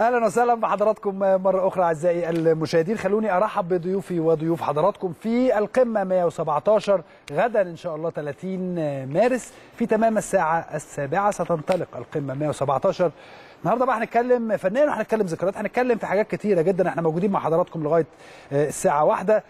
اهلا وسهلا بحضراتكم مره اخرى اعزائي المشاهدين خلوني ارحب بضيوفي وضيوف حضراتكم في القمه 117 غدا ان شاء الله 30 مارس في تمام الساعه السابعه ستنطلق القمه 117 النهارده بقى هنتكلم فنيا وهنتكلم ذكريات هنتكلم في حاجات كتيره جدا احنا موجودين مع حضراتكم لغايه الساعه واحدة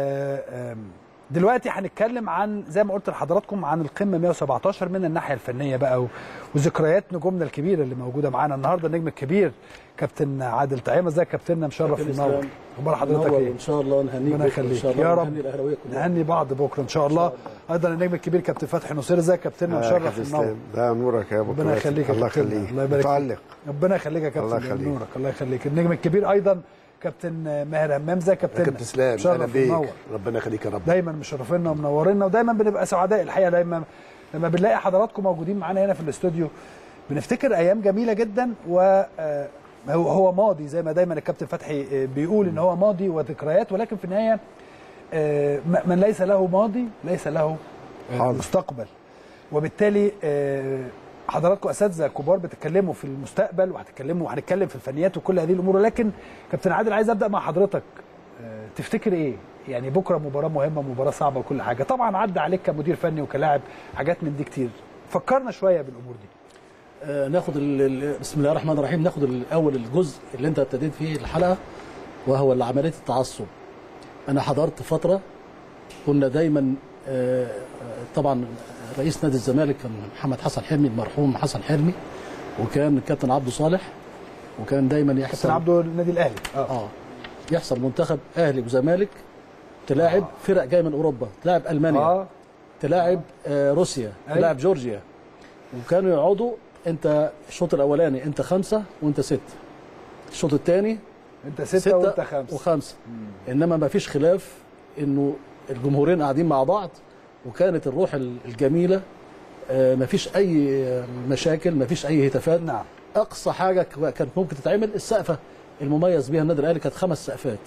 دلوقتي هنتكلم عن زي ما قلت لحضراتكم عن القمه 117 من الناحيه الفنيه بقى وذكريات نجومنا الكبيره اللي موجوده معانا النهارده النجم الكبير كابتن عادل طعيمه ازيك كابتننا مشرف ومنور اخبار حضرتك ايه ان شاء الله نهنيك ربنا يخليك يا رب نهني بعض بكره ان شاء الله ايضا النجم الكبير كابتن فتحي نصير ازيك كابتننا مشرف ومنور ده نورك يا ابو ربنا يخليك الله يخليك الله يبارك متعلق ربنا يخليك يا كابتن الله يخليك. نورك الله يخليك النجم الكبير ايضا كابتن ماهر همام ازيك يا كابتن كابتن اسلام اهلا مشرف بيك ومنور ربنا يخليك يا رب دايما مشرفينا ومنورينا ودايما بنبقى سعداء الحقيقه دايما لما بنلاقي حضراتكم موجودين معانا هنا في الاستوديو بنفتكر ايام جميله جدا و آه، هو هو ماضي زي ما دايما الكابتن فتحي آه، بيقول ان هو ماضي وذكريات ولكن في النهايه آه، م- من ليس له ماضي ليس له آه، حاضر. مستقبل وبالتالي آه، حضراتكم اساتذه كبار بتتكلموا في المستقبل وهتتكلموا وهنتكلم في الفنيات وكل هذه الامور ولكن كابتن عادل عايز ابدا مع حضرتك آه، تفتكر ايه؟ يعني بكره مباراه مهمه مباراه صعبه وكل حاجه، طبعا عدى عليك كمدير فني وكلاعب حاجات من دي كتير، فكرنا شويه بالامور دي. آه ناخد ال- ال- بسم الله الرحمن الرحيم ناخد الاول الجزء اللي انت ابتديت فيه الحلقه وهو اللي عمليه التعصب انا حضرت فتره كنا دايما آه آه، طبعا رئيس نادي الزمالك كان محمد حسن حلمي المرحوم حسن حلمي وكان الكابتن عبده صالح وكان دايما كابتن يحصل عبده النادي الاهلي اه اه يحصل منتخب اهلي وزمالك تلاعب فرق جايه من اوروبا تلاعب المانيا اه تلاعب آه، روسيا أيوة. تلاعب جورجيا وكانوا يقعدوا انت الشوط الاولاني انت خمسه وانت سته الشوط الثاني انت سته, وانت خمسه وخمسه انما ما فيش خلاف انه الجمهورين قاعدين مع بعض وكانت الروح ال- الجميله آه، ما فيش اي آه، مشاكل ما فيش اي هتافات نعم اقصى حاجه ك- كانت ممكن تتعمل السقفه المميز بيها النادي الاهلي كانت خمس سقفات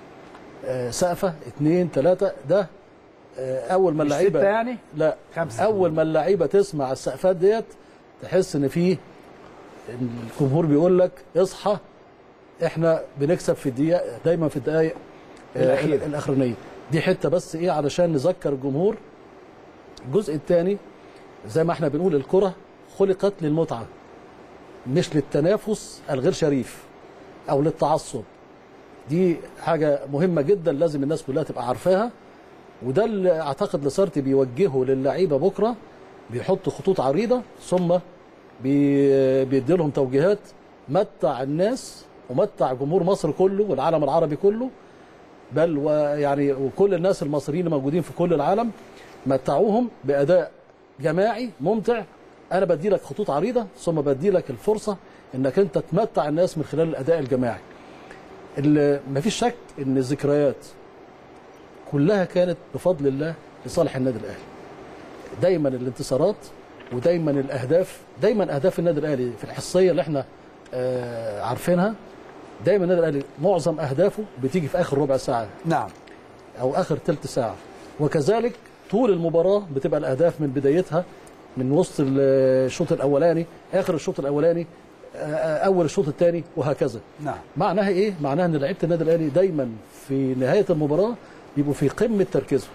آه، سقفه اثنين ثلاثه ده آه، اول ما مش اللعيبه سته يعني؟ لا خمسة. اول ما اللعيبه تسمع السقفات ديت تحس ان في إن الجمهور بيقول لك اصحى احنا بنكسب في الدقيقه دايما في الدقائق آه، الأخيرة. الاخرانيه دي حته بس ايه علشان نذكر الجمهور الجزء الثاني زي ما احنا بنقول الكره خلقت للمتعه مش للتنافس الغير شريف او للتعصب دي حاجه مهمه جدا لازم الناس كلها تبقى عارفاها وده اللي اعتقد لسارتي بيوجهه للعيبه بكره بيحط خطوط عريضه ثم بي بيدي لهم توجيهات متع الناس ومتع جمهور مصر كله والعالم العربي كله بل ويعني وكل الناس المصريين الموجودين في كل العالم متعوهم باداء جماعي ممتع انا بدي لك خطوط عريضه ثم بدي لك الفرصه انك انت تمتع الناس من خلال الاداء الجماعي اللي مفيش شك ان الذكريات كلها كانت بفضل الله لصالح النادي الاهلي دايما الانتصارات ودايما الاهداف دايما اهداف النادي الاهلي في الحصيه اللي احنا آه عارفينها دايما النادي الاهلي معظم اهدافه بتيجي في اخر ربع ساعه نعم او اخر ثلث ساعه وكذلك طول المباراه بتبقى الاهداف من بدايتها من وسط الشوط الاولاني اخر الشوط الاولاني آه، اول الشوط الثاني وهكذا نعم معناها ايه معناها ان لعيبه النادي الاهلي دايما في نهايه المباراه بيبقوا في قمه تركيزهم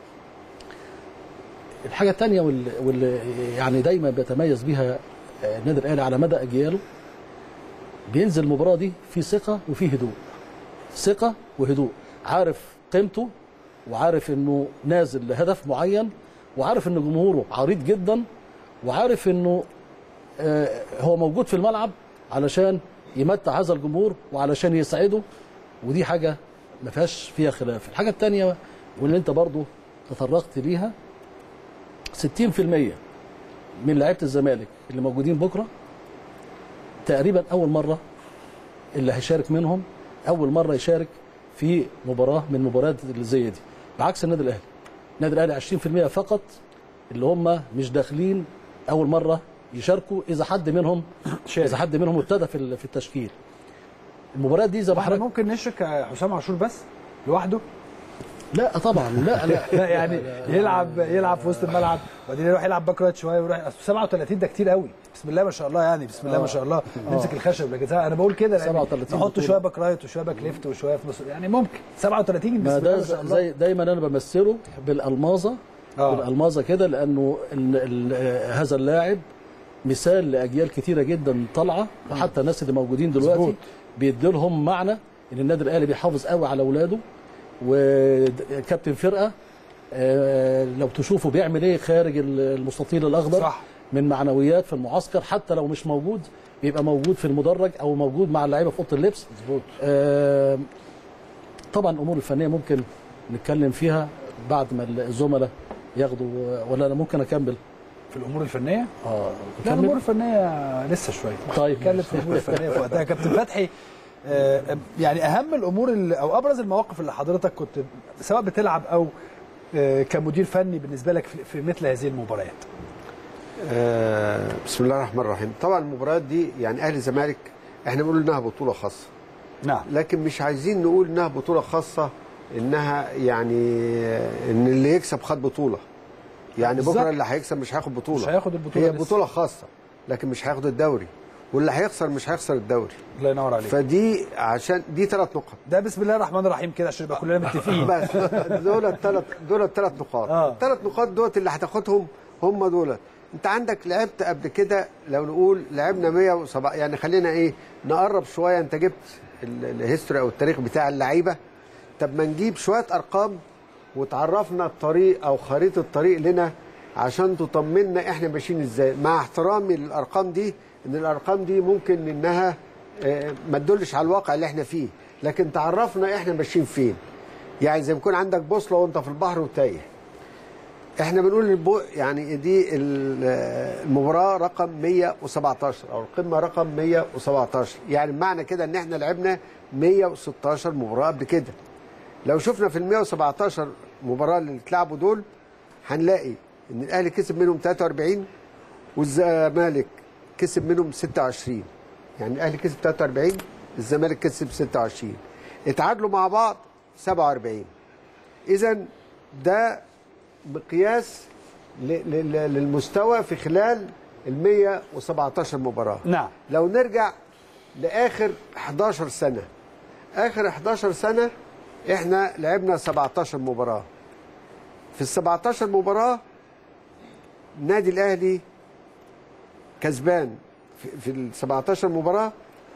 الحاجه الثانيه واللي, واللي يعني دايما بيتميز بيها آه، النادي الاهلي على مدى اجياله بينزل المباراه دي في ثقه وفي هدوء ثقه وهدوء عارف قيمته وعارف انه نازل لهدف معين وعارف ان جمهوره عريض جدا وعارف انه آه، هو موجود في الملعب علشان يمتع هذا الجمهور وعلشان يسعده ودي حاجه ما فيهاش فيها خلاف الحاجه الثانيه واللي انت برضو تطرقت ليها 60% من لعيبه الزمالك اللي موجودين بكره تقريبا اول مره اللي هيشارك منهم اول مره يشارك في مباراه من المباريات اللي زي دي بعكس النادي الاهلي النادي الاهلي 20% فقط اللي هم مش داخلين اول مره يشاركوا اذا حد منهم شارك. اذا حد منهم ابتدى في ال- في التشكيل المباريات دي زي ما واحنا حضرتك ممكن نشرك حسام عاشور بس لوحده لا طبعا لا لا لا يعني يلعب يلعب في وسط الملعب وبعدين يروح يلعب باك رايت شويه ويروح أصل 37 ده كتير قوي بسم الله ما شاء الله يعني بسم الله ما شاء الله نمسك الخشب لكن انا بقول كده لأن 37 نحط بطولة. شويه باك رايت وشويه باك ليفت وشويه في نص يعني ممكن 37 بسم ما الله ده ما شاء الله زي دايما انا بمثله بالالماظه آه. بالالماظه كده لانه ال ال هذا اللاعب مثال لاجيال كتيره جدا طالعه وحتى الناس اللي موجودين دلوقتي مظبوط. بيدي لهم معنى ان النادي الاهلي بيحافظ قوي على اولاده وكابتن فرقه آه، لو تشوفوا بيعمل ايه خارج المستطيل الاخضر صح. من معنويات في المعسكر حتى لو مش موجود بيبقى موجود في المدرج او موجود مع اللعيبه في اوضه اللبس مظبوط آه، طبعا الامور الفنيه ممكن نتكلم فيها بعد ما الزملاء ياخدوا ولا انا ممكن اكمل في الامور الفنيه اه لا الامور اكمل الفنيه لسه شويه طيب. نتكلم في الامور الفنيه في وقتها كابتن فتحي آه، يعني اهم الامور اللي او ابرز المواقف اللي حضرتك كنت سواء بتلعب او آه، كمدير فني بالنسبه لك في- في مثل هذه المباريات آه، بسم الله الرحمن الرحيم طبعا المباريات دي يعني اهلي الزمالك احنا بنقول انها بطوله خاصه نعم لكن مش عايزين نقول انها بطوله خاصه انها يعني آه، ان اللي يكسب خد بطوله يعني بالظبط. بكره اللي هيكسب مش هياخد بطوله مش هياخد البطولة هي لسه. بطوله خاصه لكن مش هياخد الدوري واللي هيخسر مش هيخسر الدوري الله ينور عليك فدي عشان دي ثلاث نقط ده بسم الله الرحمن الرحيم كده عشان يبقى كلنا متفقين بس دول الثلاث دول الثلاث نقاط آه. الثلاث نقاط دوت اللي هتاخدهم هم دول انت عندك لعبت قبل كده لو نقول لعبنا 107 يعني خلينا ايه نقرب شويه انت جبت ال- الهيستوري او التاريخ بتاع اللعيبه طب ما نجيب شويه ارقام وتعرفنا الطريق او خريطه الطريق لنا عشان تطمنا احنا ماشيين ازاي مع احترامي للارقام دي ان الارقام دي ممكن انها آه، ما تدلش على الواقع اللي احنا فيه لكن تعرفنا احنا ماشيين فين يعني زي ما يكون عندك بوصله وانت في البحر وتايه احنا بنقول البو يعني دي ال- المباراه رقم 117 او القمه رقم 117 يعني معنى كده ان احنا لعبنا 116 مباراه قبل كده لو شفنا في ال 117 مباراه اللي اتلعبوا دول هنلاقي ان الاهلي كسب منهم 43 والزمالك كسب منهم 26 يعني الاهلي كسب 43 الزمالك كسب 26 اتعادلوا مع بعض 47 اذا ده مقياس ل- ل- ل- للمستوى في خلال ال 117 مباراه نعم لو نرجع لاخر 11 سنه اخر 11 سنه احنا لعبنا 17 مباراه في ال 17 مباراه النادي الاهلي كسبان في- في ال 17 مباراه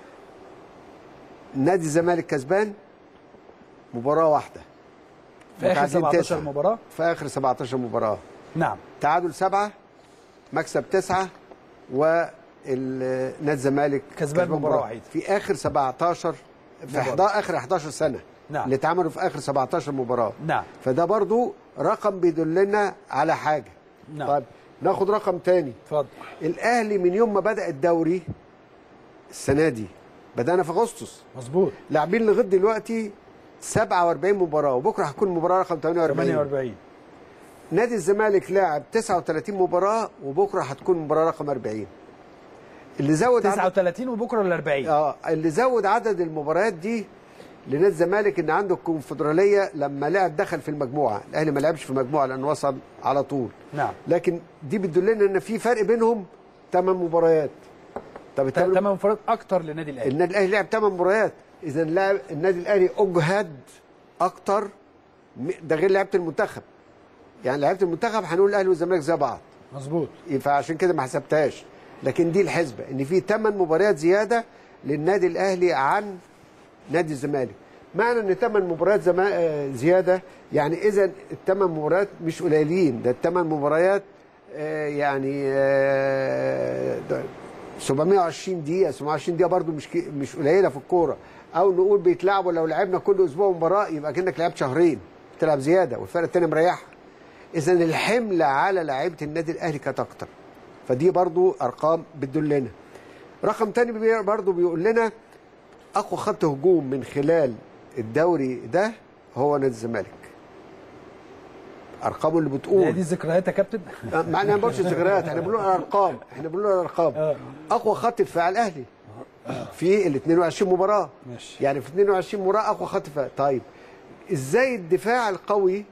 نادي الزمالك كسبان مباراه واحده في اخر متعادلين 17 تسعة. مباراه في اخر 17 مباراه نعم تعادل سبعه مكسب تسعه والنادي الزمالك كسبان مباراة وحيدة. في اخر 17 في مباراة. 11 اخر 11 سنه نعم. اللي اتعملوا في اخر 17 مباراه نعم فده برضو رقم بيدلنا على حاجه نعم. طيب ناخد رقم تاني اتفضل الاهلي من يوم ما بدا الدوري السنه دي بدانا في اغسطس مظبوط لاعبين لغايه دلوقتي 47 مباراه وبكره هتكون المباراه رقم 48 48 نادي الزمالك لاعب 39 مباراه وبكره هتكون المباراه رقم 40 اللي زود عدد 39 وبكره ال 40 اه اللي زود عدد المباريات دي لنادي الزمالك ان عنده الكونفدراليه لما لعب دخل في المجموعه الاهلي ما لعبش في المجموعه لانه وصل على طول نعم لكن دي بتدلنا ان في فرق بينهم 8 مباريات طب التمن- ثمان مباريات اكتر للنادي الاهلي النادي الاهلي لعب 8 مباريات اذا لاعب النادي الاهلي اجهد اكتر م- ده غير لعيبه المنتخب يعني لعيبه المنتخب هنقول الاهلي والزمالك زي بعض مظبوط فعشان كده ما حسبتهاش لكن دي الحسبه ان في 8 مباريات زياده للنادي الاهلي عن نادي الزمالك معنى ان 8 مباريات زما... آه، زياده يعني اذا الثمان مباريات مش قليلين ده الثمان مباريات آه، يعني آه، ده 720 دقيقه 720 دقيقه برضو مش ك- مش قليله في الكوره او نقول بيتلعبوا لو لعبنا كل اسبوع مباراه يبقى كانك لعبت شهرين تلعب زياده والفرقه الثانيه مريحه اذا الحمل على لعيبه النادي الاهلي كانت اكتر فدي برضو ارقام بتدلنا رقم تاني بي- برضو بيقول لنا اقوى خط هجوم من خلال الدوري ده هو نادي الزمالك ارقامه اللي هي بتقول دي ذكريات يا كابتن معناها ما بنقولش ذكريات احنا بنقول الارقام احنا بنقول الارقام آه. اقوى خط دفاع الاهلي في ال 22 مباراه ماشي. يعني في 22 مباراه اقوى خط دفاع طيب ازاي الدفاع القوي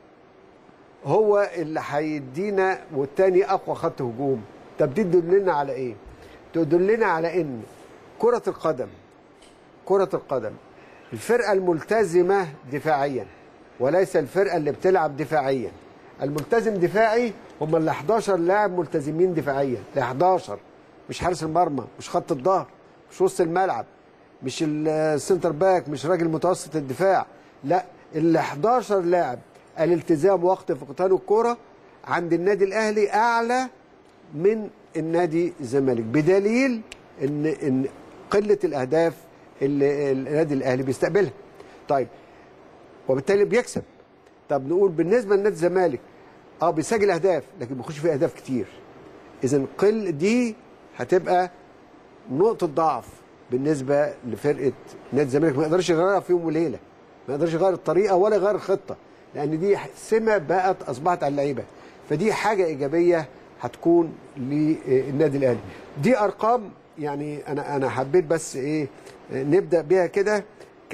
هو اللي هيدينا والتاني اقوى خط هجوم طب دي تدلنا على ايه تدلنا على ان كرة القدم كرة القدم الفرقة الملتزمة دفاعيا وليس الفرقة اللي بتلعب دفاعيا الملتزم دفاعي هم ال 11 لاعب ملتزمين دفاعيا ال 11 مش حارس المرمى مش خط الظهر مش وسط الملعب مش السنتر باك مش راجل متوسط الدفاع لا ال 11 لاعب الالتزام وقت فقدان الكرة عند النادي الاهلي اعلى من النادي الزمالك بدليل ان ان قله الاهداف اللي النادي الاهلي بيستقبلها طيب وبالتالي بيكسب طب نقول بالنسبه لنادي الزمالك اه بيسجل اهداف لكن بيخش فيه اهداف كتير اذا قل دي هتبقى نقطه ضعف بالنسبه لفرقه نادي الزمالك ما يقدرش يغيرها في يوم وليله ما يقدرش يغير الطريقه ولا يغير الخطه لان دي سمه بقت اصبحت على اللعيبه فدي حاجه ايجابيه هتكون للنادي الاهلي دي ارقام يعني انا انا حبيت بس ايه نبدا بيها كده ك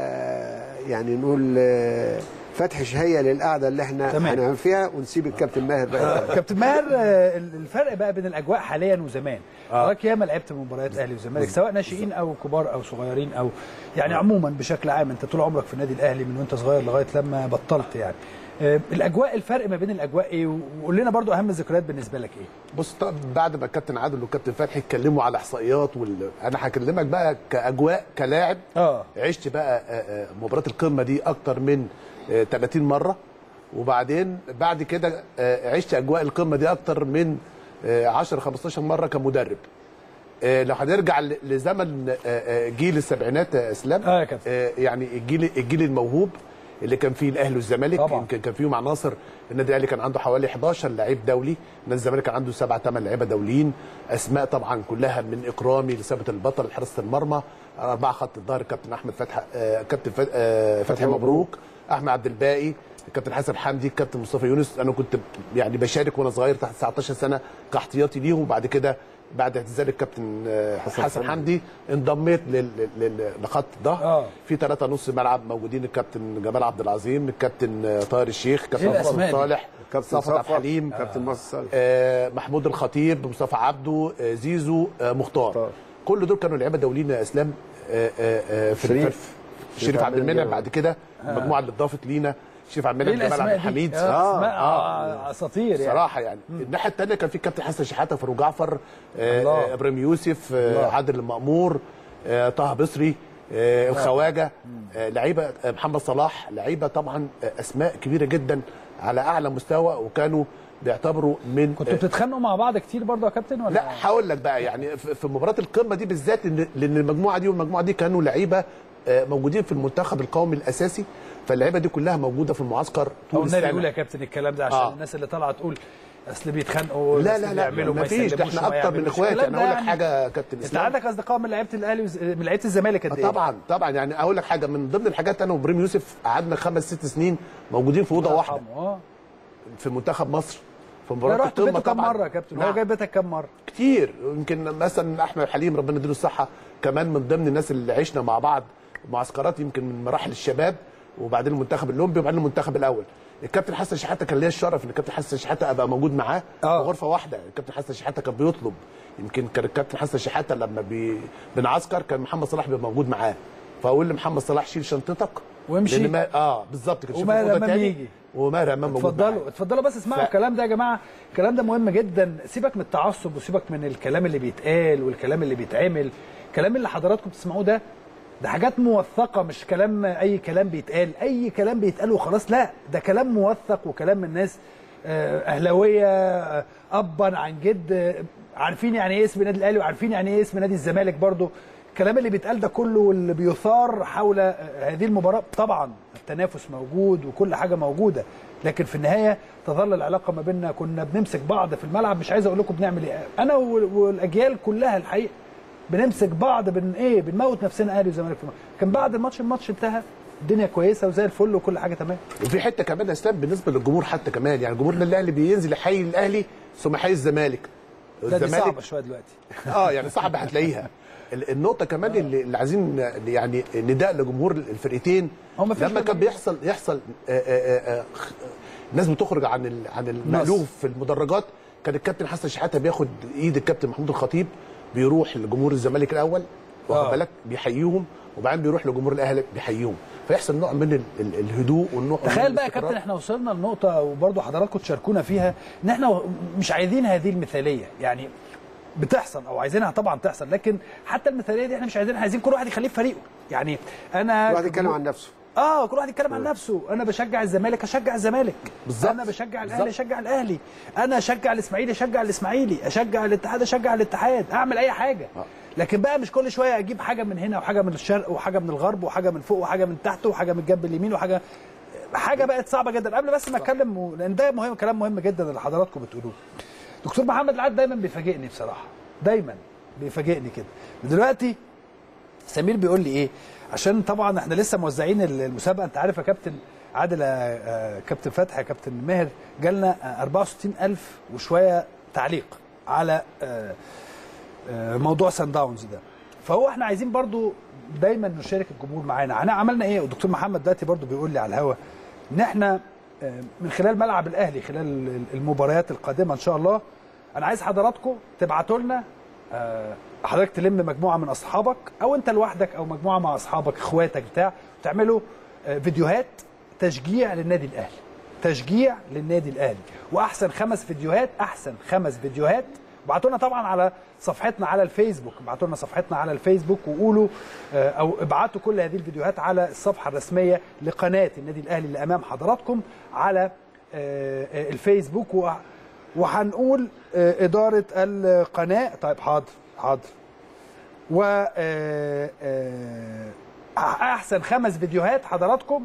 يعني نقول آه، فتح شهيه للقعده اللي احنا تمام. هنعمل فيها ونسيب الكابتن ماهر بقى كابتن ماهر آه، الفرق بقى بين الاجواء حاليا وزمان حضرتك ياما لعبت مباريات اهلي وزمالك سواء ناشئين او كبار او صغيرين او يعني عموما بشكل عام انت طول عمرك في النادي الاهلي من وانت صغير لغايه لما بطلت يعني آه، الاجواء الفرق ما بين الاجواء ايه وقول لنا برضو اهم الذكريات بالنسبه لك ايه بص طب بعد ما الكابتن عادل والكابتن فتحي اتكلموا على احصائيات وال... انا هكلمك بقى كاجواء كلاعب اه عشت بقى آه، آه، مباراه القمه دي اكتر من آه، 30 مره وبعدين بعد كده آه، عشت اجواء القمه دي اكتر من آه، 10 15 مره كمدرب آه، لو هنرجع ل- لزمن آه، آه، جيل السبعينات يا اسلام آه يا كابتن. آه، يعني الجيل الجيل الموهوب اللي كان فيه الاهلي والزمالك طبعا. يمكن كان فيهم عناصر النادي الاهلي كان عنده حوالي 11 لعيب دولي النادي الزمالك كان عنده 7 8 لعيبه دوليين اسماء طبعا كلها من اكرامي لثابت البطل حراسه المرمى اربعه خط الظهر كابتن احمد فتحي آه، كابتن فت- آه، فتحي مبروك احمد عبد الباقي الكابتن حسن حمدي الكابتن مصطفى يونس انا كنت يعني بشارك وانا صغير تحت 19 سنه كاحتياطي ليهم وبعد كده بعد اعتزال الكابتن آه، حسن حمدي انضميت لل- لل- لخط الظهر آه. في ثلاثه نص ملعب موجودين الكابتن جمال عبد العظيم الكابتن آه، طاهر الشيخ إيه كابتن الأسماء محمد دي؟ صالح كابتن صفوت عبد صفوت، الحليم كابتن مصر صالح. آه، محمود الخطيب مصطفى عبده آه، زيزو آه، مختار مختار. كل دول كانوا لعيبه دوليين يا اسلام آه، آه، آه، في شريف. الف- شريف عبد المنعم بعد كده المجموعه اللي اتضافت لينا شريف عبد ايه المنعم جمال عبد الاسماء دي الحميد آه، اسماء آه، اساطير يعني صراحه يعني الناحيه الثانيه كان في الكابتن حسن شحاته فاروق جعفر آه، الله. آه، ابراهيم يوسف آه، الله. عادل المامور آه، طه بصري آه، الخواجه آه، لعيبه آه، محمد صلاح لعيبه طبعا آه، اسماء كبيره جدا على اعلى مستوى وكانوا بيعتبروا من كنتوا بتتخانقوا مع بعض كتير برضو يا كابتن ولا لا هقول لك بقى يعني في في مباراه القمه دي بالذات إن- لان المجموعه دي والمجموعه دي كانوا لعيبه آه، موجودين في المنتخب القومي الاساسي فاللعيبه دي كلها موجوده في المعسكر او طول النبي يقول يا السنه كابتن الكلام ده عشان آه. الناس اللي طالعه تقول اصل بيتخانقوا لا أصل لا لا بيعملوا ما فيش ده يسلموش احنا وما اكتر من يعملوش. اخواتي الكلام انا ده هقول لك يعني حاجه يا كابتن انت اسلام عندك اصدقاء من لعيبه الاهلي وز... من لعيبه الزمالك قد آه ايه؟ طبعا طبعا يعني اقول لك حاجه من ضمن الحاجات انا وابراهيم يوسف قعدنا خمس ست سنين موجودين في اوضه الله واحده يرحمه. اه في منتخب مصر في لا مباراه رحت القمه بيته كام طبعا مره يا كابتن هو نعم. جاي بيتك كام مره؟ كتير يمكن مثلا احمد حليم ربنا يديله الصحه كمان من ضمن الناس اللي عشنا مع بعض معسكرات يمكن من مراحل الشباب وبعدين المنتخب الاولمبي وبعدين المنتخب الاول الكابتن حسن شحاته كان ليا الشرف ان الكابتن حسن شحاته ابقى موجود معاه آه. في غرفه واحده الكابتن حسن شحاته كان بيطلب يمكن كان الكابتن حسن شحاته لما بي... بنعسكر كان محمد صلاح بيبقى موجود معاه فاقول لمحمد صلاح شيل شنطتك وامشي. لأن ما... اه بالظبط كده شوف وماهر الأوضة أمام تاني، يجي. وماهر امام موجود معاه. اتفضلوا اتفضلوا بس اسمعوا ف- الكلام ده يا جماعه الكلام ده مهم جدا سيبك من التعصب وسيبك من الكلام اللي بيتقال والكلام اللي بيتعمل الكلام اللي حضراتكم بتسمعوه ده ده حاجات موثقه مش كلام اي كلام بيتقال اي كلام بيتقال وخلاص لا ده كلام موثق وكلام من ناس آه، اهلاويه آه، ابا عن جد آه، عارفين يعني ايه اسم النادي الاهلي وعارفين يعني ايه اسم نادي الزمالك برضو الكلام اللي بيتقال ده كله واللي بيثار حول آه، هذه المباراه طبعا التنافس موجود وكل حاجه موجوده لكن في النهايه تظل العلاقه ما بيننا كنا بنمسك بعض في الملعب مش عايز اقول لكم بنعمل ايه انا وال- والاجيال كلها الحقيقه بنمسك بعض بن ايه بنموت نفسنا اهلي وزمالك في الملعب. كان بعد الماتش الماتش انتهى الدنيا كويسه وزي الفل وكل حاجه تمام وفي حته كمان يا اسلام بالنسبه للجمهور حتى كمان يعني جمهور النادي الاهلي بينزل يحيي الاهلي ثم يحيي الزمالك لا دي الزمالك صعبه شويه دلوقتي اه يعني صعب هتلاقيها ال- النقطه كمان اللي, اللي عايزين يعني نداء لجمهور الفرقتين هو مفيش لما كان جماهير. بيحصل يحصل آه، آه، آه، خ- ناس بتخرج عن ال- عن المألوف في المدرجات كان الكابتن حسن شحاته بياخد ايد الكابتن محمود الخطيب بيروح لجمهور الزمالك الاول واخد آه. بالك بيحييهم وبعدين بيروح لجمهور الاهلي بيحييهم فيحصل نوع من ال- ال- الهدوء والنوع من تخيل بقى يا الاستقرار. كابتن احنا وصلنا لنقطه وبرضه حضراتكم تشاركونا فيها ان احنا مش عايزين هذه المثاليه يعني بتحصل او عايزينها طبعا تحصل لكن حتى المثاليه دي احنا مش عايزينها عايزين كل واحد يخليه في فريقه يعني انا الواحد يتكلم عن نفسه اه كل واحد يتكلم عن نفسه انا بشجع الزمالك اشجع الزمالك بالظبط. انا بشجع الاهلي بالظبط. اشجع الاهلي انا اشجع الاسماعيلي اشجع الاسماعيلي اشجع الاتحاد اشجع الاتحاد اعمل اي حاجه لكن بقى مش كل شويه اجيب حاجه من هنا وحاجه من الشرق وحاجه من الغرب وحاجه من فوق وحاجه من تحت وحاجه من الجنب اليمين وحاجه حاجه بقت صعبه جدا قبل بس ما اتكلم و- لان ده مهم كلام مهم جدا اللي حضراتكم بتقولوه دكتور محمد العاد دايما بيفاجئني بصراحه دايما بيفاجئني كده دلوقتي سمير بيقول لي ايه عشان طبعا احنا لسه موزعين المسابقه انت عارف يا كابتن عادل آه، كابتن فتحي يا كابتن ماهر جالنا آه، 64000 وشويه تعليق على آه، آه، موضوع سان داونز ده فهو احنا عايزين برضو دايما نشارك الجمهور معانا احنا عملنا ايه والدكتور محمد دلوقتي برضو بيقول لي على الهوا ان احنا آه، من خلال ملعب الاهلي خلال المباريات القادمه ان شاء الله انا عايز حضراتكم تبعتوا لنا آه، حضرتك تلم مجموعه من اصحابك او انت لوحدك او مجموعه مع اصحابك اخواتك بتاع وتعملوا آه، فيديوهات تشجيع للنادي الاهلي تشجيع للنادي الاهلي واحسن خمس فيديوهات احسن خمس فيديوهات ابعتوا لنا طبعا على صفحتنا على الفيسبوك ابعتوا لنا صفحتنا على الفيسبوك وقولوا آه، او ابعتوا كل هذه الفيديوهات على الصفحه الرسميه لقناه النادي الاهلي اللي امام حضراتكم على آه، آه، الفيسبوك و- وهنقول آه، اداره القناه طيب حاضر حاضر و آه، آه، احسن خمس فيديوهات حضراتكم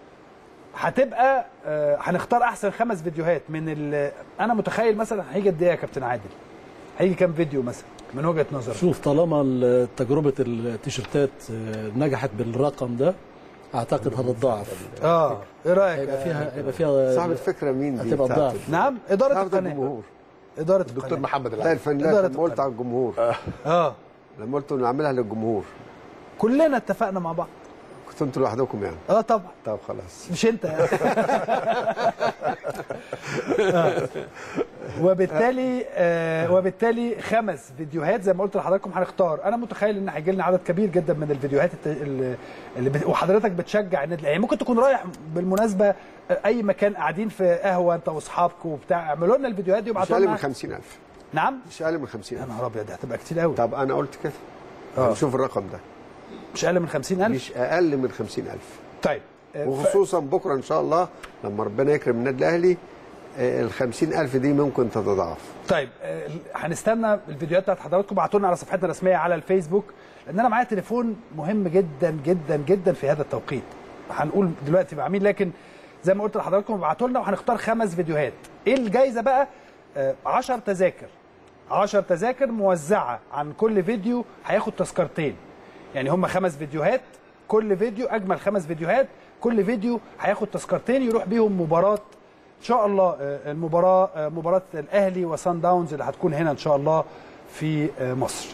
هتبقى آه، هنختار احسن خمس فيديوهات من ال انا متخيل مثلا هيجي قد ايه يا كابتن عادل؟ هيجي كام فيديو مثلا من وجهه نظرك؟ شوف طالما ال- تجربه التيشيرتات آه، نجحت بالرقم ده اعتقد هتتضاعف اه ايه رايك؟ هيبقى آه، فيها هيبقى فيها صاحب الفكره مين دي هتبقى بتاعت ضعف. نعم اداره ال- القناه الجمهور اداره دكتور القناه محمد لا العادل الفنان إدارة لما قلت القناة. على الجمهور اه لما قلت نعملها للجمهور كلنا اتفقنا مع بعض كنتوا انتوا لوحدكم يعني اه طبعا طب خلاص مش انت آه. وبالتالي آه وبالتالي خمس فيديوهات زي ما قلت لحضراتكم هنختار انا متخيل ان هيجي لنا عدد كبير جدا من الفيديوهات الت- اللي اللي بت... وحضرتك بتشجع النادي الاهلي ممكن تكون رايح بالمناسبه آه، اي مكان قاعدين في قهوه انت واصحابك وبتاع اعملوا لنا الفيديوهات دي مش وابعتوا اقل من لنا 50000 نعم مش اقل من يا 50000 نهار ابيض دي هتبقى كتير قوي طب انا قلت كده آه. شوف الرقم ده مش اقل من 50000 مش اقل من 50000 طيب آه، ف- وخصوصا بكره ان شاء الله لما ربنا يكرم النادي الاهلي ال 50000 دي ممكن تتضاعف طيب آه، هنستنى الفيديوهات بتاعت حضراتكم ابعتوا لنا على صفحتنا الرسميه على الفيسبوك لان انا معايا تليفون مهم جدا جدا جدا في هذا التوقيت هنقول دلوقتي مع مين لكن زي ما قلت لحضراتكم ابعتوا لنا وهنختار خمس فيديوهات ايه الجايزه بقى 10 تذاكر 10 تذاكر موزعه عن كل فيديو هياخد تذكرتين يعني هم خمس فيديوهات كل فيديو اجمل خمس فيديوهات كل فيديو هياخد تذكرتين يروح بيهم مباراه ان شاء الله آه، المباراه آه، مباراه الاهلي وسان داونز اللي هتكون هنا ان شاء الله في آه، مصر.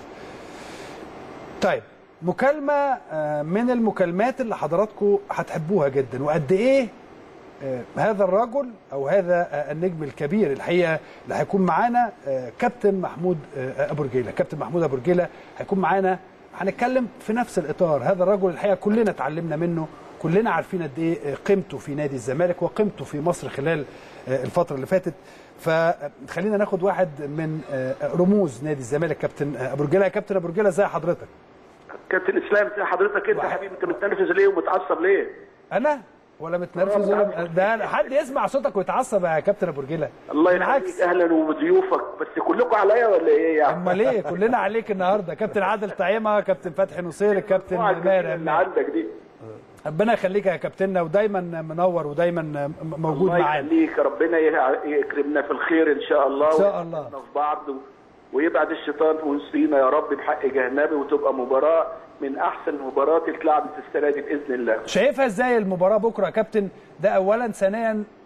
طيب مكالمه آه، من المكالمات اللي حضراتكم هتحبوها جدا وقد ايه آه، هذا الرجل او هذا آه، النجم الكبير الحقيقه اللي هيكون معانا آه، كابتن محمود آه، ابو رجيله كابتن محمود ابو رجيله هيكون معانا هنتكلم في نفس الاطار هذا الرجل الحقيقه كلنا اتعلمنا منه كلنا عارفين قد ايه آه، قيمته في نادي الزمالك وقيمته في مصر خلال آه، الفتره اللي فاتت فخلينا ناخد واحد من آه، رموز نادي الزمالك كابتن آه، ابو رجيله يا كابتن ابو رجيله ازي حضرتك كابتن اسلام زي حضرتك انت يا حبيبي انت متنرفز ليه ومتعصب ليه؟ انا ولا متنرفز ولا ده حد يسمع صوتك ويتعصب يا كابتن ابو رجيله الله بالعكس يخليك اهلا وبضيوفك بس كلكم عليا ولا ايه يعني؟ امال ايه كلنا عليك النهارده كابتن عادل طعيمه كابتن فتحي نصير الكابتن المجموعة ماهر الجميلة اللي عماد. عندك دي ربنا يخليك يا كابتننا ودايما منور ودايما موجود الله معانا يخليك ربنا يه- يكرمنا في الخير ان شاء الله إن شاء الله. ويحفظنا في بعض و- ويبعد الشيطان في وسطينا يا رب بحق جهنمي وتبقى مباراه من احسن المباريات اللي اتلعبت السنه دي باذن الله. شايفها ازاي المباراه بكره يا كابتن ده اولا ثانيا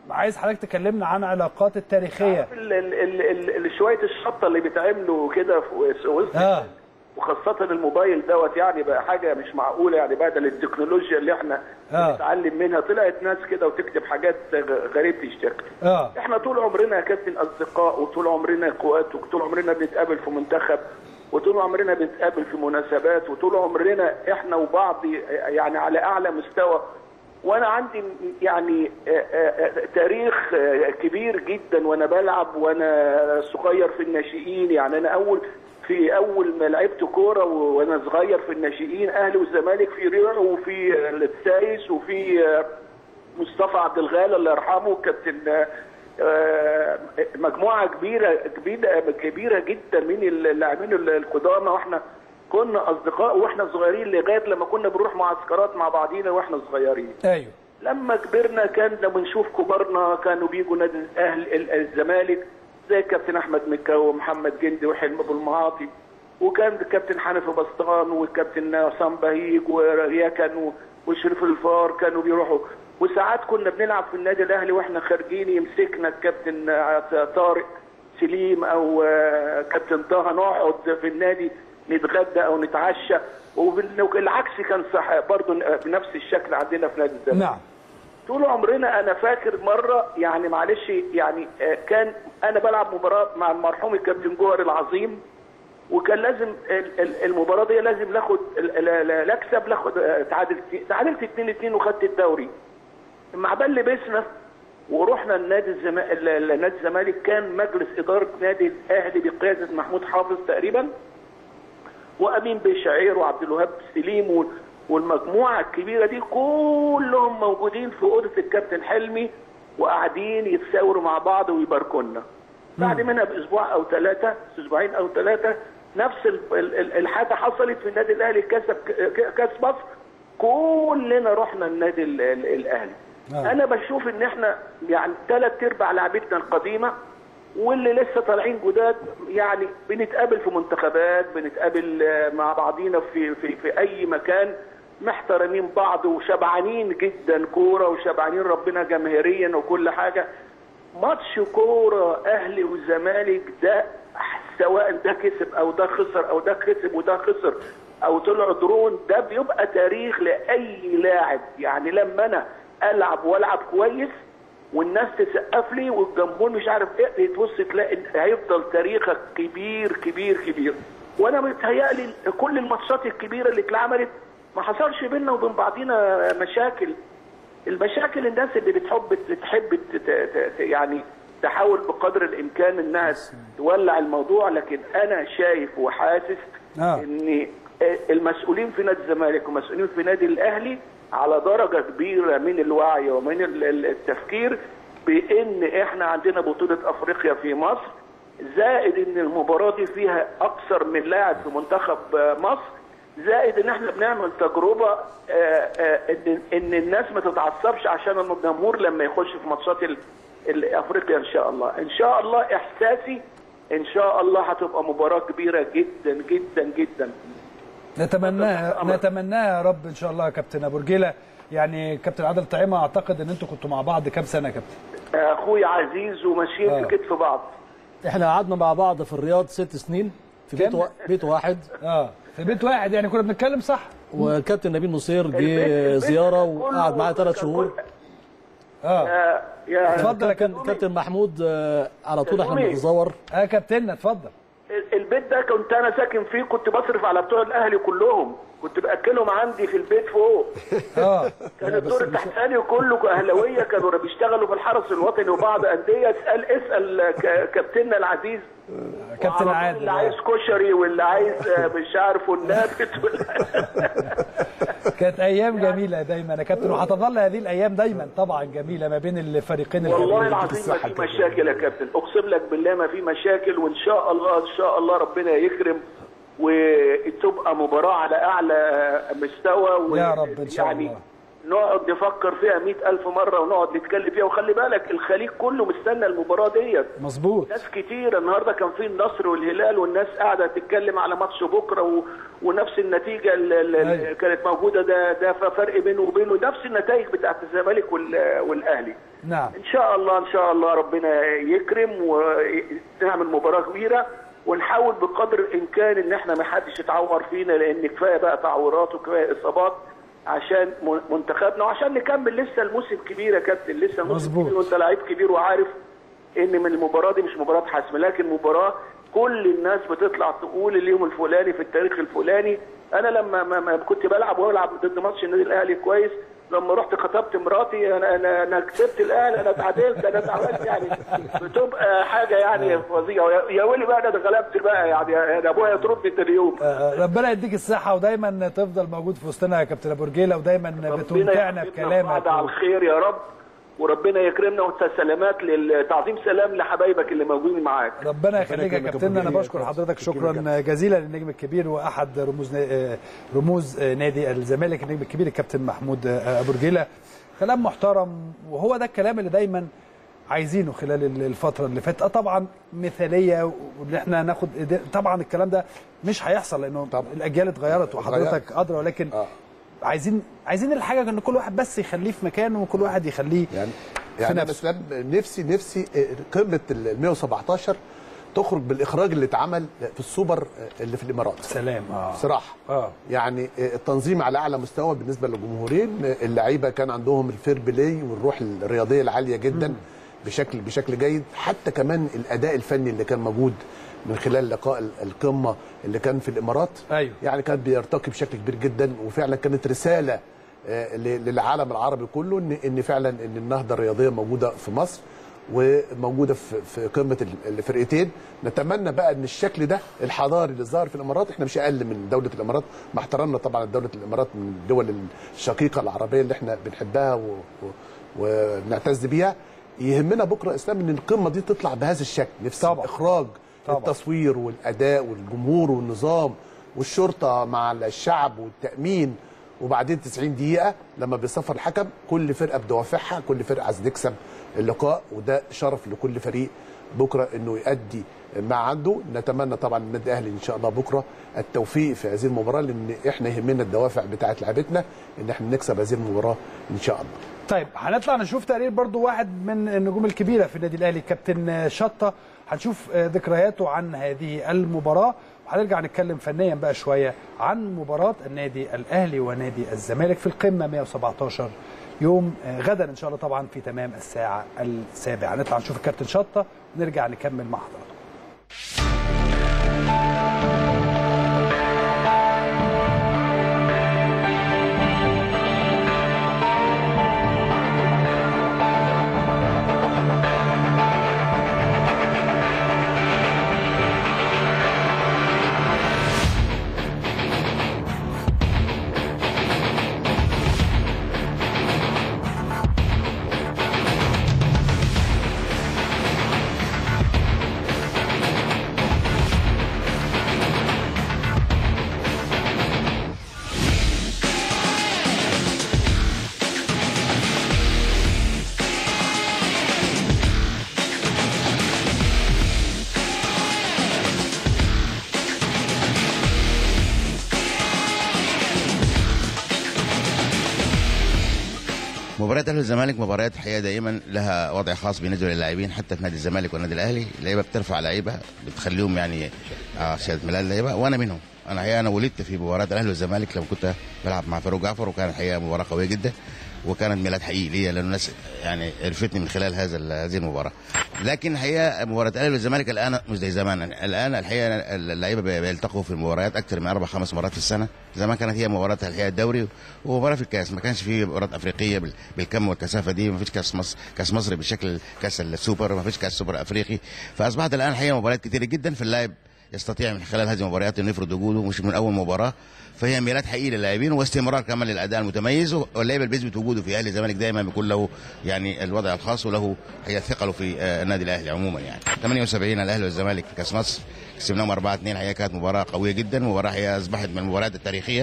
عايز حضرتك تكلمنا عن علاقات التاريخيه ال- ال- ال- ال- شويه الشطه اللي بيتعملوا كده في وسط اه وخاصة الموبايل دوت يعني بقى حاجة مش معقولة يعني بدل التكنولوجيا اللي احنا آه. بنتعلم منها طلعت ناس كده وتكتب حاجات غ- غريبة الشكل. اه احنا طول عمرنا يا كابتن أصدقاء وطول عمرنا اخوات وطول عمرنا بنتقابل في منتخب وطول عمرنا بنتقابل في مناسبات وطول عمرنا احنا وبعض يعني على أعلى مستوى وانا عندي يعني آه، آه، آه، تاريخ آه، كبير جدا وانا بلعب وانا صغير في الناشئين يعني انا اول في اول ما لعبت كوره و- وانا صغير في الناشئين اهلي والزمالك في ريع وفي آه، السايس وفي آه، مصطفى عبد الغالي الله يرحمه كابتن آه، مجموعه كبيره كبيره كبيره جدا من اللاعبين القدامى واحنا كنا اصدقاء واحنا صغيرين لغايه لما كنا بنروح معسكرات مع بعضينا واحنا صغيرين ايوه لما كبرنا كان لما نشوف كبارنا كانوا بيجوا نادي الاهل ال- الزمالك زي كابتن احمد مكا ومحمد جندي وحلمي ابو المعاطي وكان الكابتن حنفي بسطان والكابتن عصام بهيج ورياكن و- وشريف الفار كانوا بيروحوا وساعات كنا بنلعب في النادي الاهلي واحنا خارجين يمسكنا الكابتن آه، طارق سليم او آه، كابتن طه نقعد في النادي نتغدى او نتعشى والعكس كان صح برضه بنفس الشكل عندنا في نادي الزمالك نعم طول عمرنا انا فاكر مره يعني معلش يعني آه، كان انا بلعب مباراه مع المرحوم الكابتن جوهر العظيم وكان لازم ال- ال- المباراه دي لازم ناخد ال- ال- ال- الاكسب ناخد آه، تعادلت تعادلت 2 2 وخدت الدوري مع بال لبسنا ورحنا النادي الزمالك نادي الزمالك كان مجلس اداره نادي الاهلي بقياده محمود حافظ تقريبا وامين بيه شعير وعبد الوهاب سليم وال- والمجموعه الكبيره دي كلهم موجودين في اوضه الكابتن حلمي وقاعدين يتساوروا مع بعض ويباركوا لنا. بعد منها باسبوع او ثلاثه اسبوعين او ثلاثه نفس ال- ال- ال- الحاجه حصلت في النادي الاهلي كسب ك- كاس مصر كلنا رحنا النادي ال- ال- الاهلي. آه. انا بشوف ان احنا يعني ثلاث ارباع لعبتنا القديمه واللي لسه طالعين جداد يعني بنتقابل في منتخبات بنتقابل آه، مع بعضينا في في في اي مكان محترمين بعض وشبعانين جدا كوره وشبعانين ربنا جماهيريا وكل حاجه ماتش كوره اهلي والزمالك ده سواء ده كسب او ده خسر او ده كسب وده خسر او طلع درون ده بيبقى تاريخ لاي لاعب يعني لما انا العب والعب كويس والناس تسقف لي والجمهور مش عارف ايه تبص تلاقي إن هيفضل تاريخك كبير كبير كبير وانا متهيألي كل الماتشات الكبيره اللي اتعملت ما حصلش بيننا وبين بعضينا مشاكل المشاكل الناس اللي بتحب تحب ت- ت- ت- يعني تحاول بقدر الامكان انها تولع الموضوع لكن انا شايف وحاسس آه. ان المسؤولين في نادي الزمالك ومسؤولين في نادي الاهلي على درجه كبيره من الوعي ومن ال- ال- التفكير بان احنا عندنا بطوله افريقيا في مصر زائد ان المباراه دي فيها اكثر من لاعب في منتخب آه، مصر زائد ان احنا بنعمل تجربه آه، آه، ان ان الناس ما تتعصبش عشان الجمهور لما يخش في ماتشات ال- ال- افريقيا ان شاء الله ان شاء الله احساسي ان شاء الله هتبقى مباراه كبيره جدا جدا جدا نتمناها نتمناها يا رب ان شاء الله يا كابتن ابو رجيله يعني كابتن عادل طعيمه اعتقد ان انتوا كنتوا مع بعض كام سنه يا كابتن اخوي عزيز وماشيين آه. في كتف بعض احنا قعدنا مع بعض في الرياض ست سنين في بيت كام؟ وا- بيت واحد اه في بيت واحد يعني كنا بنتكلم صح والكابتن نبيل نصير البيت- جه البيت زياره كله وقعد معايا ثلاث كان شهور كل- اه آه، يا اتفضل يا كابتن كابتن كابتن محمود آه، على طول احنا كلموني. بنتزور اه كابتننا اتفضل البيت ده كنت انا ساكن فيه كنت بصرف على بتوع الاهلي كلهم كنت باكلهم عندي في البيت فوق اه كان الدور التحتاني كله اهلاويه كانوا بيشتغلوا في الحرس الوطني وبعض انديه اسال اسال ك- كابتننا العزيز كابتن وعلى طول عادل اللي عايز كشري واللي عايز آه، مش عارف والنافت كانت ايام جميله دايما يا كابتن وهتظل هذه الايام دايما طبعا جميله ما بين الفريقين والله الغاليين. العظيم ما في مشاكل يا كابتن اقسم لك بالله ما في مشاكل وان شاء الله ان شاء الله ربنا يكرم وتبقى مباراه على اعلى مستوى و يا رب إن شاء يعني الله. نقعد نفكر فيها مئة ألف مرة ونقعد نتكلم فيها وخلي بالك الخليج كله مستنى المباراة ديت مظبوط ناس كتير النهارده كان في النصر والهلال والناس قاعده تتكلم على ماتش بكره و... ونفس النتيجه اللي أيوة. اللي كانت موجوده ده ده فرق بينه وبينه نفس النتائج بتاعت الزمالك وال... والاهلي نعم ان شاء الله ان شاء الله ربنا يكرم ونعمل مباراه كبيره ونحاول بقدر الامكان ان احنا ما حدش يتعور فينا لان كفايه بقى تعورات وكفايه اصابات عشان م- منتخبنا وعشان نكمل لسه الموسم كبير يا كابتن لسه الموسم مظبوط. كبير وانت لعيب كبير وعارف ان من المباراه دي مش مباراه حسم لكن مباراه كل الناس بتطلع تقول اليوم الفلاني في التاريخ الفلاني انا لما ما ما كنت بلعب والعب ضد ماتش النادي الاهلي كويس لما رحت خطبت مراتي انا انا انا كسبت الاهلي انا اتعادلت انا اتعادلت يعني بتبقى حاجه يعني فظيعه يا- يا ويلي بقى انا اتغلبت بقى يعني يعني ابويا يطردني تاني يوم آه، ربنا يديك الصحة ودايما تفضل موجود في وسطنا يا كابتن أبو رجيلة ودايما ربنا بتمتعنا يحفظنا بكلامك بعد على الخير يا رب وربنا يكرمنا وسلامات للتعظيم سلام لحبايبك اللي موجودين معاك ربنا يخليك يا يكرمك يا كابتن انا أبو بشكر جريل. حضرتك شكراً شكرا جزيلا للنجم الكبير واحد رموز نا- آه، رموز آه، نادي الزمالك النجم الكبير الكابتن محمود آه، ابو رجيله كلام محترم وهو ده الكلام اللي دايما عايزينه خلال ال- الفتره اللي فاتت آه طبعا مثاليه وان احنا ناخد إيدي- طبعا الكلام ده مش هيحصل لانه طبعا. الاجيال اتغيرت وحضرتك ادرى ولكن آه. عايزين عايزين الحاجه ان كل واحد بس يخليه في مكانه وكل واحد يخليه يعني في يعني انا نفسه. اسلام نفسي نفسي قمه ال 117 تخرج بالاخراج اللي اتعمل في السوبر اللي في الامارات سلام اه صراحه اه يعني التنظيم على اعلى مستوى بالنسبه للجمهورين اللعيبه كان عندهم الفير بلاي والروح الرياضيه العاليه جدا بشكل بشكل جيد حتى كمان الاداء الفني اللي كان موجود من خلال لقاء ال- القمه اللي كان في الامارات أيوه. يعني كان بيرتقي بشكل كبير جدا وفعلا كانت رساله آه، ل- للعالم العربي كله ان ان فعلا ان النهضه الرياضيه موجوده في مصر وموجوده في في قمه ال- الفرقتين نتمنى بقى ان الشكل ده الحضاري اللي ظهر في الامارات احنا مش اقل من دوله الامارات مع احترامنا طبعا دوله الامارات من الدول الشقيقه العربيه اللي احنا بنحبها و- و- وبنعتز بيها يهمنا بكره اسلام ان القمه دي تطلع بهذا الشكل نفس طبعا. الاخراج طبعا. التصوير والاداء والجمهور والنظام والشرطه مع الشعب والتامين وبعدين 90 دقيقه لما بيصفر الحكم كل فرقه بدوافعها كل فرقه عايز تكسب اللقاء وده شرف لكل فريق بكره انه يؤدي ما عنده نتمنى طبعا النادي الاهلي ان شاء الله بكره التوفيق في هذه المباراه لان احنا يهمنا الدوافع بتاعه لعبتنا ان احنا نكسب هذه المباراه ان شاء الله طيب هنطلع نشوف تقرير برضو واحد من النجوم الكبيرة في النادي الأهلي كابتن شطة هنشوف ذكرياته عن هذه المباراة وهنرجع نتكلم فنيا بقى شوية عن مباراة النادي الأهلي ونادي الزمالك في القمة 117 يوم غدا إن شاء الله طبعا في تمام الساعة السابعة هنطلع نشوف الكابتن شطة ونرجع نكمل مع حضراتكم مباريات الاهلي والزمالك مباريات الحقيقه دائما لها وضع خاص بالنسبه للاعبين حتى في نادي الزمالك والنادي الاهلي اللعيبه بترفع لعيبه بتخليهم يعني اه شهاده ميلاد لعيبه وانا منهم انا الحقيقه انا ولدت في مباراه الاهلي والزمالك لما كنت بلعب مع فاروق جعفر وكان الحقيقه مباراه قويه جدا وكانت ميلاد حقيقي ليا لان الناس يعني عرفتني من خلال هذا ال- هذه المباراه لكن الحقيقه مباراه الاهلي والزمالك الان مش زي زمان الان الحقيقه اللعيبه بي- بيلتقوا في المباريات اكثر من اربع خمس مرات في السنه زمان كانت هي مباراه الحقيقه الدوري ومباراه في الكاس ما كانش في مباراه افريقيه بال- بالكم والكثافه دي ما فيش كاس مصر كاس مصر بالشكل كاس السوبر ما فيش كاس سوبر افريقي فاصبحت الان الحقيقه مباريات كثيره جدا في اللاعب يستطيع من خلال هذه المباريات انه يفرض وجوده مش من اول مباراه فهي ميلاد حقيقي للاعبين واستمرار كمان للاداء المتميز واللاعب اللي بيثبت وجوده في اهلي الزمالك دايما بيكون له يعني الوضع الخاص وله هي ثقله في آه، النادي الاهلي عموما يعني 78 الاهلي والزمالك في كاس مصر كسبناهم 4 2 الحقيقه كانت مباراه قويه جدا مباراه هي اصبحت من المباريات التاريخيه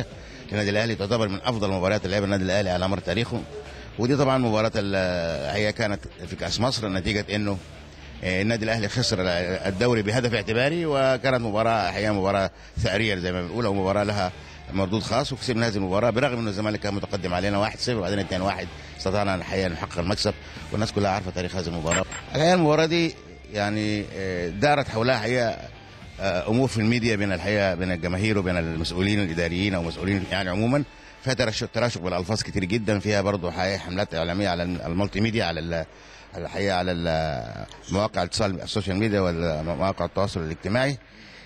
للنادي الاهلي تعتبر من افضل المباريات اللي لعبها النادي الاهلي على مر تاريخه ودي طبعا مباراه ال- هي كانت في كاس مصر نتيجه انه آه، النادي الاهلي خسر الدوري بهدف اعتباري وكانت مباراه حقيقه مباراه ثأريه زي ما بنقول او مباراه لها مردود خاص وكسبنا هذه المباراه برغم انه الزمالك كان متقدم علينا 1-0 وبعدين 2-1 استطعنا الحقيقه نحقق المكسب والناس كلها عارفه تاريخ هذه المباراه. الحقيقه المباراه دي يعني آه، دارت حولها حقيقه آه، امور في الميديا بين الحقيقه بين الجماهير وبين المسؤولين الاداريين او مسؤولين يعني عموما فيها تراشق تراشق بالالفاظ كتير جدا فيها برضه حقيقه حملات اعلاميه على المالتي ميديا على ال- الحقيقه على ال- مواقع الاتصال السوشيال ميديا ومواقع التواصل الاجتماعي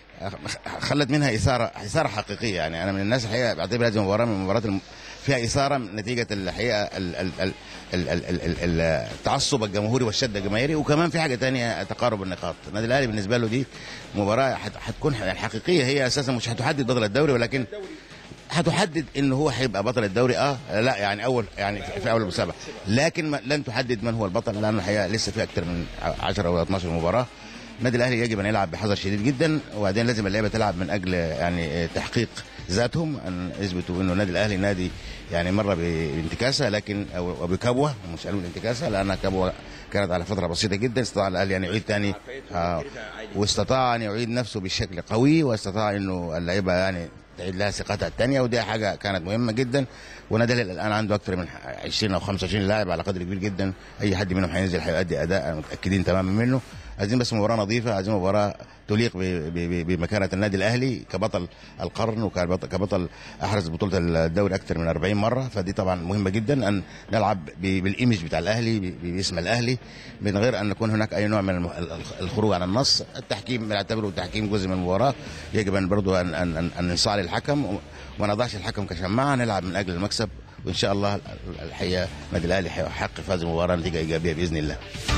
خلت منها اثاره اثاره حقيقيه يعني انا من الناس الحقيقه بعتبر هذه المباراه من المباريات الم- فيها اثاره نتيجه الحقيقه ال- ال- ال- ال- ال- ال- ال- التعصب الجمهوري والشد الجماهيري وكمان في حاجه تانية تقارب النقاط النادي الاهلي بالنسبه له دي مباراه هت- هتكون يعني حقيقيه هي اساسا مش هتحدد بطل الدوري ولكن هتحدد ان هو هيبقى بطل الدوري اه لا يعني اول يعني في في اول المسابقه لكن ما لن تحدد من هو البطل لان الحقيقه لسه في اكثر من 10 او 12 مباراه النادي الاهلي يجب ان يلعب بحذر شديد جدا وبعدين لازم اللعيبه تلعب من اجل يعني تحقيق ذاتهم ان يثبتوا انه النادي الاهلي نادي يعني مر بانتكاسه لكن او أو بكبوه مش قالوا انتكاسه لانها كبوه كانت على فتره بسيطه جدا استطاع الاهلي ان يعيد ثاني آه واستطاع ان يعيد نفسه بشكل قوي واستطاع انه اللعيبه يعني تعيد لها ثقتها الثانيه ودي حاجه كانت مهمه جدا ونادي الأهلي الان عنده اكثر من 20 او 25 لاعب على قدر كبير جدا اي حد منهم هينزل هيؤدي اداء متاكدين تماما منه عايزين بس مباراه نظيفه عايزين مباراه تليق ب- ب- ب- بمكانه النادي الاهلي كبطل القرن وكبطل كبطل احرز بطوله الدوري اكثر من 40 مره فدي طبعا مهمه جدا ان نلعب ب- بالايمج بتاع الاهلي ب- باسم الاهلي من غير ان يكون هناك اي نوع من الم- ال- الخروج عن النص التحكيم نعتبره التحكيم جزء من المباراه يجب ان برضه ان ان ان, أن ننصاع للحكم وما نضعش الحكم كشماعه نلعب من اجل المكسب وان شاء الله الحقيقه النادي الاهلي هيحقق في هذه المباراه نتيجه ايجابيه باذن الله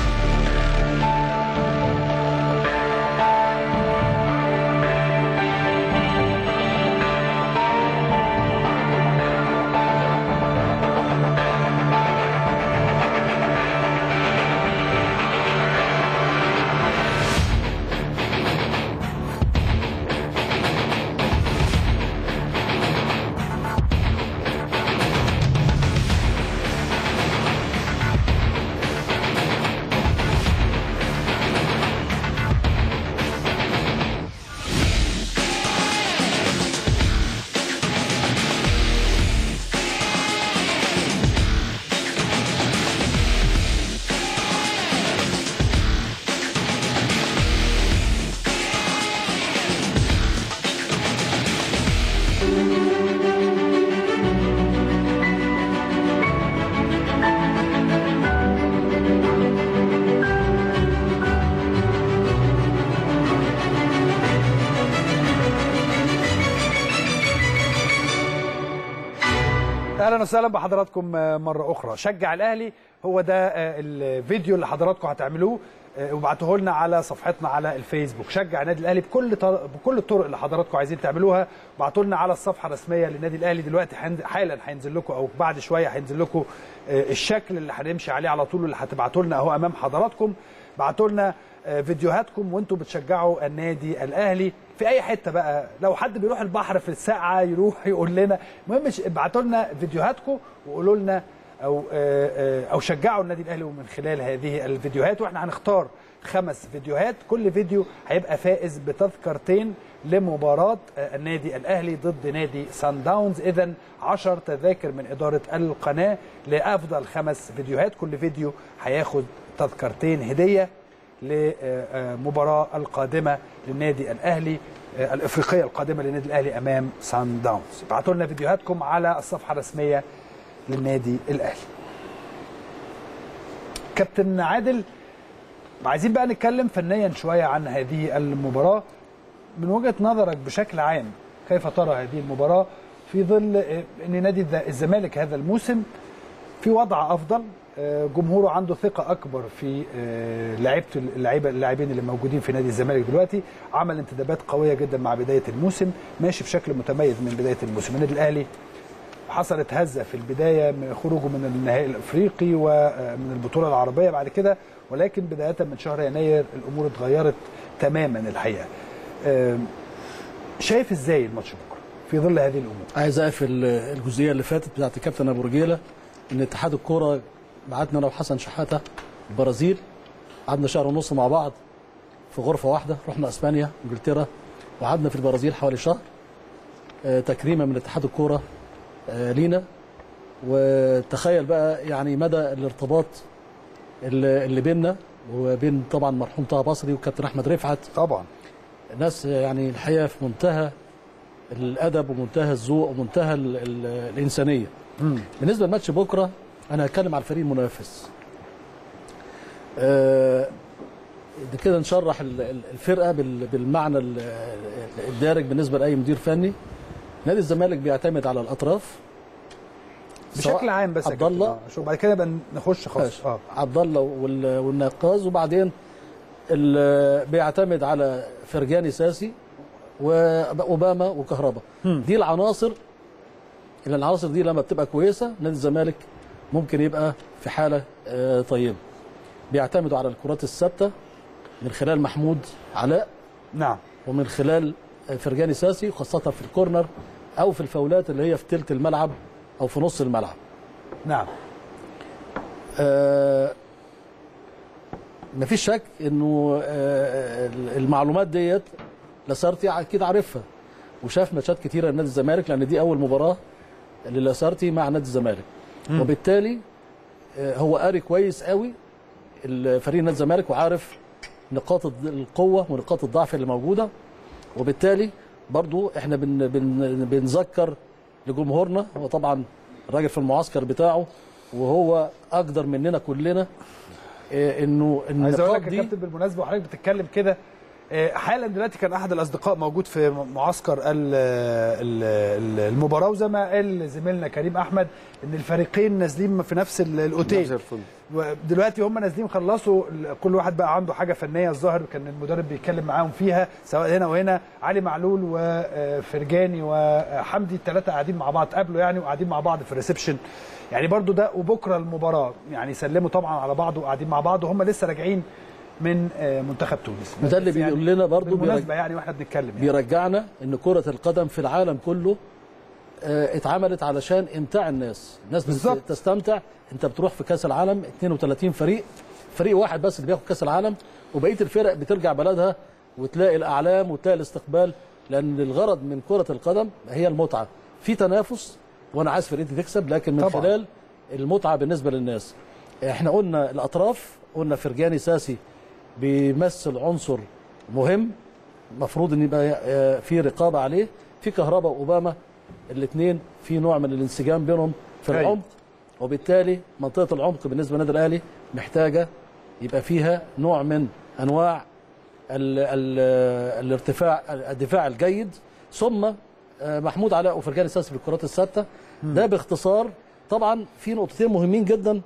اهلا وسهلا بحضراتكم آه، مره اخرى شجع الاهلي هو ده آه، الفيديو اللي حضراتكم هتعملوه آه، وابعتوه لنا على صفحتنا على الفيسبوك شجع النادي الاهلي بكل طر- بكل الطرق اللي حضراتكم عايزين تعملوها ابعتوا لنا على الصفحه الرسميه للنادي الاهلي دلوقتي حن- حالا هينزل لكم او بعد شويه هينزل لكم آه، الشكل اللي هنمشي عليه على طول واللي هتبعتوا لنا اهو امام حضراتكم ابعتوا لنا آه، فيديوهاتكم وانتم بتشجعوا النادي الاهلي في اي حته بقى لو حد بيروح البحر في الساعه يروح يقول لنا المهم ش- ابعتوا لنا فيديوهاتكم وقولوا لنا او آه، آه، او شجعوا النادي الاهلي من خلال هذه الفيديوهات واحنا هنختار خمس فيديوهات كل فيديو هيبقى فائز بتذكرتين لمباراه آه، النادي الاهلي ضد نادي سان داونز اذا 10 تذاكر من اداره القناه لافضل خمس فيديوهات كل فيديو هياخد تذكرتين هديه للمباراة القادمة للنادي الأهلي آه، الإفريقية القادمة للنادي الأهلي أمام سان داونز ابعتوا لنا فيديوهاتكم على الصفحة الرسمية للنادي الأهلي كابتن عادل عايزين بقى نتكلم فنيا شوية عن هذه المباراة من وجهة نظرك بشكل عام كيف ترى هذه المباراة في ظل آه، أن نادي الز- الزمالك هذا الموسم في وضع افضل آه، جمهوره عنده ثقه اكبر في آه، لعيبه اللعيبه اللاعبين اللي موجودين في نادي الزمالك دلوقتي عمل انتدابات قويه جدا مع بدايه الموسم ماشي بشكل متميز من بدايه الموسم النادي الاهلي حصلت هزه في البدايه من خروجه من النهائي الافريقي ومن البطوله العربيه بعد كده ولكن بدايه من شهر يناير الامور اتغيرت تماما الحقيقه آه، شايف ازاي الماتش بكره في ظل هذه الامور عايز اقفل الجزئيه اللي فاتت بتاعت الكابتن ابو رجيله ان اتحاد الكوره بعتنا انا وحسن شحاته البرازيل قعدنا شهر ونص مع بعض في غرفه واحده رحنا اسبانيا انجلترا وقعدنا في البرازيل حوالي شهر آه، تكريما من اتحاد الكوره آه، لينا وتخيل بقى يعني مدى الارتباط اللي اللي بيننا وبين طبعا مرحوم طه بصري وكابتن احمد رفعت طبعا ناس يعني الحقيقه في منتهى الادب ومنتهى الذوق ومنتهى ال ال الانسانيه. بالنسبه لماتش بكره انا هتكلم على الفريق المنافس. آه ده كده نشرح ال- ال- الفرقه بال- بالمعنى ال- الدارج بالنسبه لاي مدير فني. نادي الزمالك بيعتمد على الاطراف سواء بشكل عام بس يا عبد كابتن. الله آه، شوف بعد كده بقى نخش خالص ماشي. اه عبد الله وال- والنقاز وبعدين ال- بيعتمد على فرجاني ساسي واوباما وكهربا دي العناصر اللي العناصر دي لما بتبقى كويسه نادي الزمالك ممكن يبقى في حاله آه، طيبه بيعتمدوا على الكرات الثابته من خلال محمود علاء نعم ومن خلال فرجاني ساسي وخاصه في الكورنر او في الفاولات اللي هي في تلت الملعب او في نص الملعب نعم آه، مفيش شك انه آه، المعلومات ديت لاسارتي اكيد عارفها وشاف ماتشات كتيره لنادي الزمالك لان دي اول مباراه للاسارتي مع نادي الزمالك وبالتالي آه، هو قاري كويس قوي فريق نادي الزمالك وعارف نقاط الض- القوه ونقاط الضعف اللي موجوده وبالتالي برضو احنا بن بن بنذكر لجمهورنا هو طبعا الراجل في المعسكر بتاعه وهو اقدر مننا كلنا آه، انه عايز اقول النقاط لك يا دي كابتن بالمناسبه وحضرتك بتتكلم كده آه، حالا دلوقتي كان احد الاصدقاء موجود في معسكر ال- ال- ال- المباراه وزي ما قال زميلنا كريم احمد ان الفريقين نازلين في نفس ال- الاوتيل نفس الفندق. ودلوقتي هم نازلين خلصوا ال- كل واحد بقى عنده حاجه فنيه الظاهر كان المدرب بيتكلم معاهم فيها سواء هنا وهنا علي معلول وفرجاني وحمدي الثلاثه قاعدين مع بعض قابلوا يعني وقاعدين مع بعض في الريسبشن يعني برضو ده وبكره المباراه يعني سلموا طبعا على بعض وقاعدين مع بعض وهم لسه راجعين من آه، منتخب تونس وده اللي بس يعني بيقول لنا برضو بالمناسبه يعني واحنا بنتكلم يعني. بيرجعنا ان كره القدم في العالم كله آه، اتعملت علشان امتاع الناس الناس بالظبط. بت- تستمتع انت بتروح في كاس العالم 32 فريق فريق واحد بس اللي بياخد كاس العالم وبقيه الفرق بترجع بلدها وتلاقي الاعلام وتلاقي الاستقبال لان الغرض من كره القدم هي المتعه في تنافس وانا عايز فرقتي تكسب لكن من طبعاً. خلال المتعه بالنسبه للناس احنا قلنا الاطراف قلنا فرجاني ساسي بيمثل عنصر مهم المفروض ان يبقى آه، في رقابه عليه في كهرباء واوباما الاثنين في نوع من الانسجام بينهم في أيوة. العمق وبالتالي منطقه العمق بالنسبه للنادي الاهلي محتاجه يبقى فيها نوع من انواع ال ال الارتفاع الدفاع الجيد ثم آه، محمود علاء وفرجاني ساسي في الكرات الثابته ده باختصار طبعا في نقطتين مهمين جدا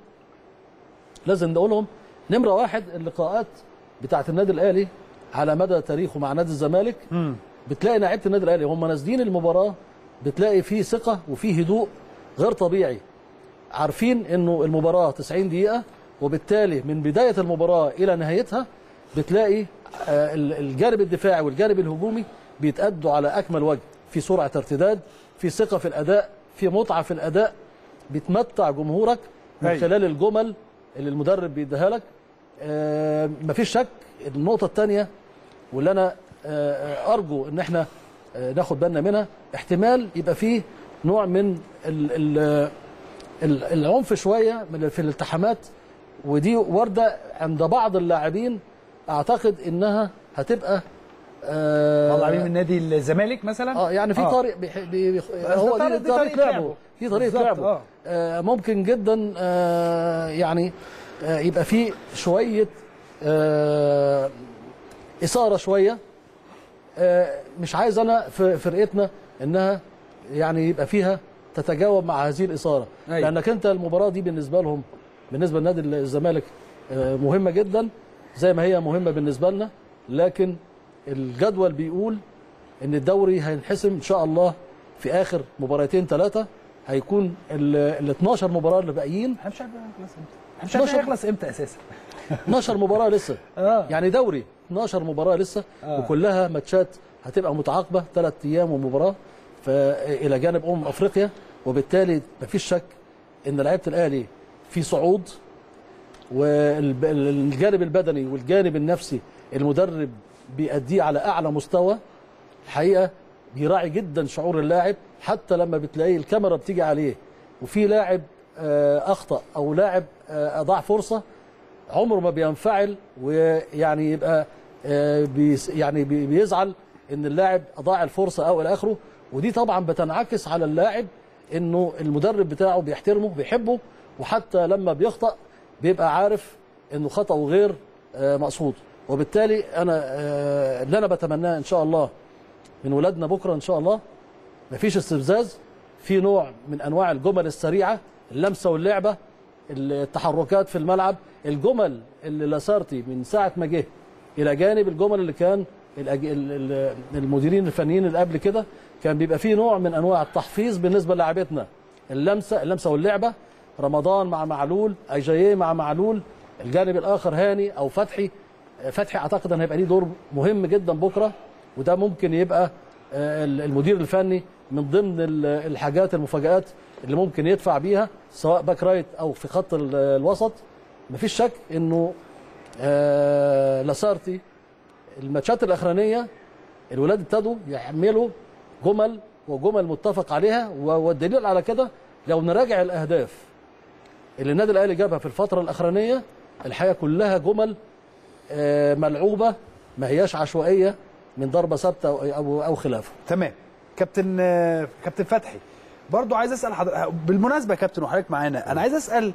لازم نقولهم نمره واحد اللقاءات بتاعت النادي الاهلي على مدى تاريخه مع نادي الزمالك بتلاقي لعيبه النادي الاهلي هم نازلين المباراه بتلاقي فيه ثقه وفيه هدوء غير طبيعي عارفين انه المباراه 90 دقيقه وبالتالي من بدايه المباراه الى نهايتها بتلاقي آه، ال- الجانب الدفاعي والجانب الهجومي بيتأدوا على اكمل وجه في سرعه ارتداد في ثقه في الاداء في متعه في الاداء بتمتع جمهورك من أيوة. خلال الجمل اللي المدرب بيديها لك آه، مفيش شك النقطه الثانيه واللي انا آه، آه، ارجو ان احنا آه، ناخد بالنا منها احتمال يبقى فيه نوع من ال ال ال- العنف شويه من في الالتحامات ودي وارده عند بعض اللاعبين اعتقد انها هتبقى آه بعض لاعبين من نادي الزمالك مثلا اه يعني في آه. طريق بيح... بي... بي... ده هو طريق- دي دي طريقه طريقة لعبه لعبه. في طريقه بالظبط، لعبه آه. آه ممكن جدا آه يعني آه يبقى في شويه آه اثاره شويه آه مش عايز انا في فرقتنا انها يعني يبقى فيها تتجاوب مع هذه الاثاره أيوة. لانك انت المباراه دي بالنسبه لهم بالنسبه لنادي الزمالك آه مهمه جدا زي ما هي مهمه بالنسبه لنا لكن الجدول بيقول ان الدوري هينحسم ان شاء الله في اخر مباراتين ثلاثه هيكون ال 12 مباراه اللي باقيين احنا مش عارفين هيخلص امتى احنا مش عارفين 12 هيخلص امتى اساسا 12 مباراه لسه اه يعني دوري 12 مباراه لسه آه. وكلها ماتشات هتبقى متعاقبه ثلاث ايام ومباراه ف- الى جانب امم افريقيا وبالتالي مفيش شك ان لعيبه الاهلي في صعود والجانب البدني والجانب النفسي المدرب بيأديه على اعلى مستوى الحقيقه بيراعي جدا شعور اللاعب حتى لما بتلاقي الكاميرا بتيجي عليه وفي لاعب آه، اخطا او لاعب آه، اضاع فرصه عمره ما بينفعل ويعني يبقى آه، بيس يعني بي- بيزعل ان اللاعب اضاع الفرصه او الى اخره ودي طبعا بتنعكس على اللاعب انه المدرب بتاعه بيحترمه بيحبه وحتى لما بيخطأ بيبقى عارف انه خطأه غير آه، مقصود وبالتالي انا آه، اللي انا بتمناه ان شاء الله من ولادنا بكره ان شاء الله مفيش استفزاز في نوع من انواع الجمل السريعه اللمسه واللعبه التحركات في الملعب الجمل اللي لاسارتي من ساعه ما جه الى جانب الجمل اللي كان الأج- ال- ال- المديرين الفنيين اللي قبل كده كان بيبقى فيه نوع من انواع التحفيظ بالنسبه للاعبتنا اللمسه اللمسه واللعبه رمضان مع معلول اجاييه مع معلول الجانب الاخر هاني او فتحي فتحي اعتقد ان هيبقى ليه دور مهم جدا بكره وده ممكن يبقى آه، المدير الفني من ضمن ال- الحاجات المفاجآت اللي ممكن يدفع بيها سواء باك رايت او في خط ال- الوسط مفيش شك انه آه، لاسارتي الماتشات الاخرانيه الولاد ابتدوا يحملوا جمل وجمل متفق عليها و- والدليل على كده لو نراجع الاهداف اللي النادي الاهلي جابها في الفتره الاخرانيه الحقيقه كلها جمل آه، ملعوبه ما هياش عشوائيه من ضربه ثابته او او, أو خلافه تمام كابتن آه، كابتن فتحي برضو عايز اسال حضرتك بالمناسبه يا كابتن وحضرتك معانا انا عايز اسال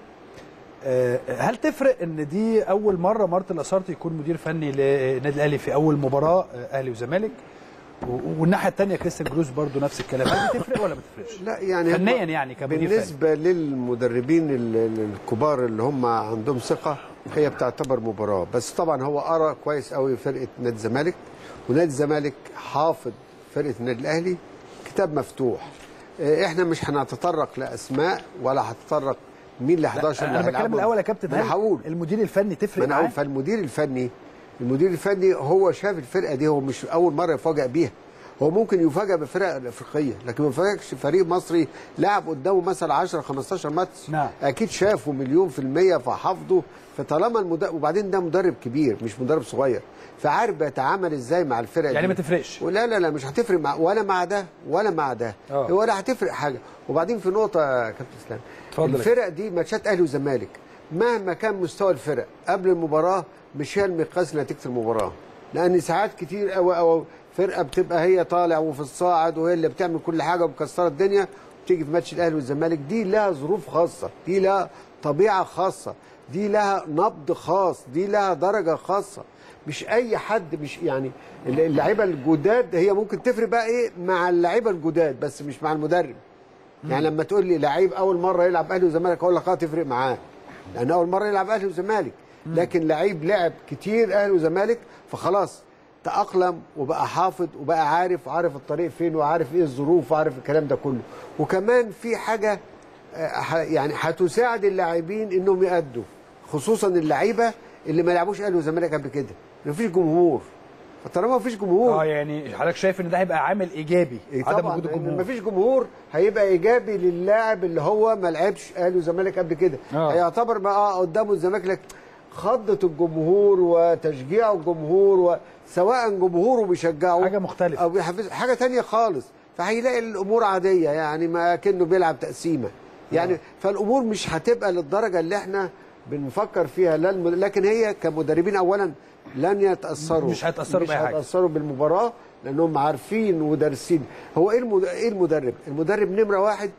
آه، هل تفرق ان دي اول مره مارتن لاسارتي يكون مدير فني للنادي الاهلي في اول مباراه آه، اهلي وزمالك و- والناحيه الثانيه كريستيان جروس برضو نفس الكلام هل دي تفرق ولا ما تفرقش لا يعني فنيا هم- يعني كمدير فني بالنسبه للمدربين ال- ال- الكبار اللي هم عندهم ثقه هي بتعتبر مباراه بس طبعا هو قرا كويس قوي فرقه نادي الزمالك ونادي الزمالك حافظ فرقه النادي الاهلي كتاب مفتوح آه، احنا مش هنتطرق لاسماء ولا هتطرق مين ل 11 اللي انا بتكلم هيلعبهم. الاول يا كابتن ما انا هل هقول المدير الفني ما تفرق انا هقول معاه فالمدير الفني المدير الفني هو شاف الفرقه دي هو مش اول مره يفاجئ بيها هو ممكن يفاجئ بالفرق الافريقيه لكن ما يفاجئش فريق مصري لعب قدامه مثلا 10 15 ماتش نعم. اكيد شافه مليون في الميه فحافظه فطالما المدرب وبعدين ده مدرب كبير مش مدرب صغير فعارف بيتعامل ازاي مع الفرق يعني دي. ما تفرقش. لا لا لا مش هتفرق مع ولا مع ده ولا مع ده آه. ولا هتفرق حاجه وبعدين في نقطه يا كابتن اسلام اتفضل يا الفرق دي ماتشات اهلي وزمالك مهما كان مستوى الفرق قبل المباراه مش هي المقياس لنتيجه المباراه لان ساعات كتير قوي قوي فرقه بتبقى هي طالع وفي الصاعد وهي اللي بتعمل كل حاجه ومكسره الدنيا تيجي في ماتش الاهلي والزمالك دي لها ظروف خاصه دي لها طبيعه خاصه دي لها نبض خاص دي لها درجه خاصه مش اي حد مش يعني اللعيبه الجداد هي ممكن تفرق بقى ايه مع اللعيبه الجداد بس مش مع المدرب يعني لما تقول لي لعيب اول مره يلعب اهلي وزمالك اقول لك اه تفرق معاه لان اول مره يلعب اهلي وزمالك لكن لعيب لعب كتير اهلي وزمالك فخلاص تأقلم وبقى حافظ وبقى عارف وعارف الطريق فين وعارف ايه الظروف وعارف الكلام ده كله وكمان في حاجه آه، ح- يعني هتساعد اللاعبين انهم يأدوا خصوصا اللعيبه اللي ما لعبوش اهلي وزمالك قبل كده مفيش جمهور فطالما مفيش جمهور اه يعني حضرتك شايف ان ده هيبقى عامل ايجابي إيه عدم طبعا وجود لأن الجمهور مفيش جمهور هيبقى ايجابي للاعب اللي هو ما لعبش اهلي وزمالك قبل كده آه. هيعتبر بقى قدامه الزمالك لك خضة الجمهور وتشجيع الجمهور وسواء جمهوره بيشجعه حاجة مختلفة. او بيحفز حاجه تانية خالص فهيلاقي الامور عاديه يعني ما كانه بيلعب تقسيمه يعني فالامور مش هتبقى للدرجه اللي احنا بنفكر فيها لا الم- لكن هي كمدربين اولا لن يتاثروا مش هيتأثروا مش بأي حاجة. هيتاثروا بالمباراه لانهم عارفين ودارسين هو ايه المد- ايه المدرب المدرب نمره واحد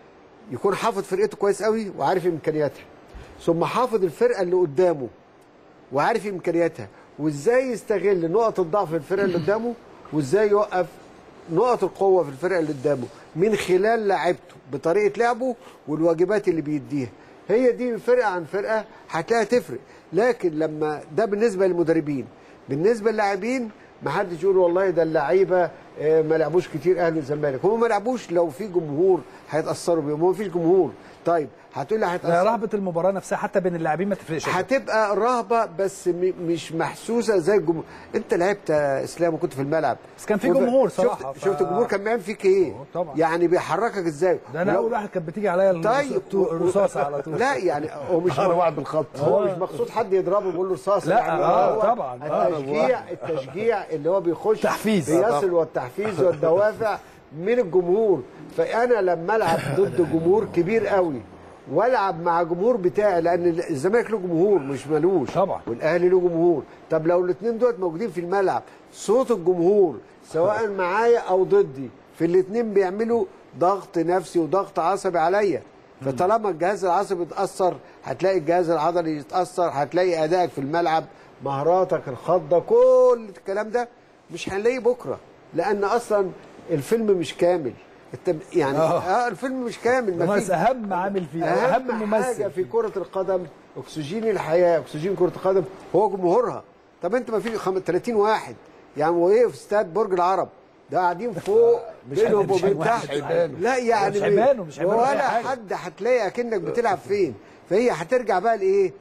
يكون حافظ فرقته كويس قوي وعارف امكانياتها ثم حافظ الفرقه اللي قدامه وعارف امكانياتها وازاي يستغل نقط الضعف في الفرقه اللي قدامه وازاي يوقف نقط القوه في الفرقه اللي قدامه من خلال لعبته بطريقه لعبه والواجبات اللي بيديها هي دي فرقه عن فرقه هتلاقيها تفرق لكن لما ده بالنسبه للمدربين بالنسبه للاعبين ما حدش يقول والله ده اللعيبه آه، ما لعبوش كتير اهلي والزمالك هم ما لعبوش لو في جمهور هيتاثروا بيهم هو ما فيش جمهور طيب هتقول لي لا، هيتاثر رهبه المباراه نفسها حتى بين اللاعبين ما تفرقش هتبقى رهبه بس م- مش محسوسه زي الجمهور انت لعبت يا اسلام وكنت في الملعب بس كان في وف- جمهور شفت- صراحة، ف- شفت الجمهور كان بيعمل فيك ايه طبعا. يعني بيحركك ازاي ده انا ولو- اول واحد كانت بتيجي عليا طيب الرصاص- الرصاصه على طول لا يعني هو مش انا واحد بالخط هو مش مقصود حد يضربه ويقول له رصاص لا، يعني آه، هو طبعا. آه، التشجيع التشجيع اللي هو بيخش تحفيز. بيصل والتحفيز والدوافع من الجمهور فانا لما العب ضد جمهور كبير قوي والعب مع جمهور بتاعي لان الزمالك له جمهور مش ملوش طبعا. والاهلي له جمهور طب لو الاثنين دول موجودين في الملعب صوت الجمهور سواء معايا او ضدي في الاثنين بيعملوا ضغط نفسي وضغط عصبي عليا فطالما الجهاز العصبي اتاثر هتلاقي الجهاز العضلي يتاثر هتلاقي ادائك في الملعب مهاراتك الخضه كل الكلام ده مش هنلاقيه بكره لان اصلا الفيلم مش كامل التم... يعني آه. اه الفيلم مش كامل ما بس فيش- اهم عامل فيه اهم اهم ممثل حاجه في كره القدم اكسجين الحياه اكسجين كره القدم هو جمهورها طب انت ما في خم... 30 واحد يعني وايه في استاد برج العرب ده قاعدين فوق مش بينهم مش وبين هيبانوا، تحت مش هيبانوا. لا يعني مش هيبانوا، مش هيبانوا أي ولا حاجة. حد هتلاقي اكنك بتلعب فين فهي هترجع بقى لايه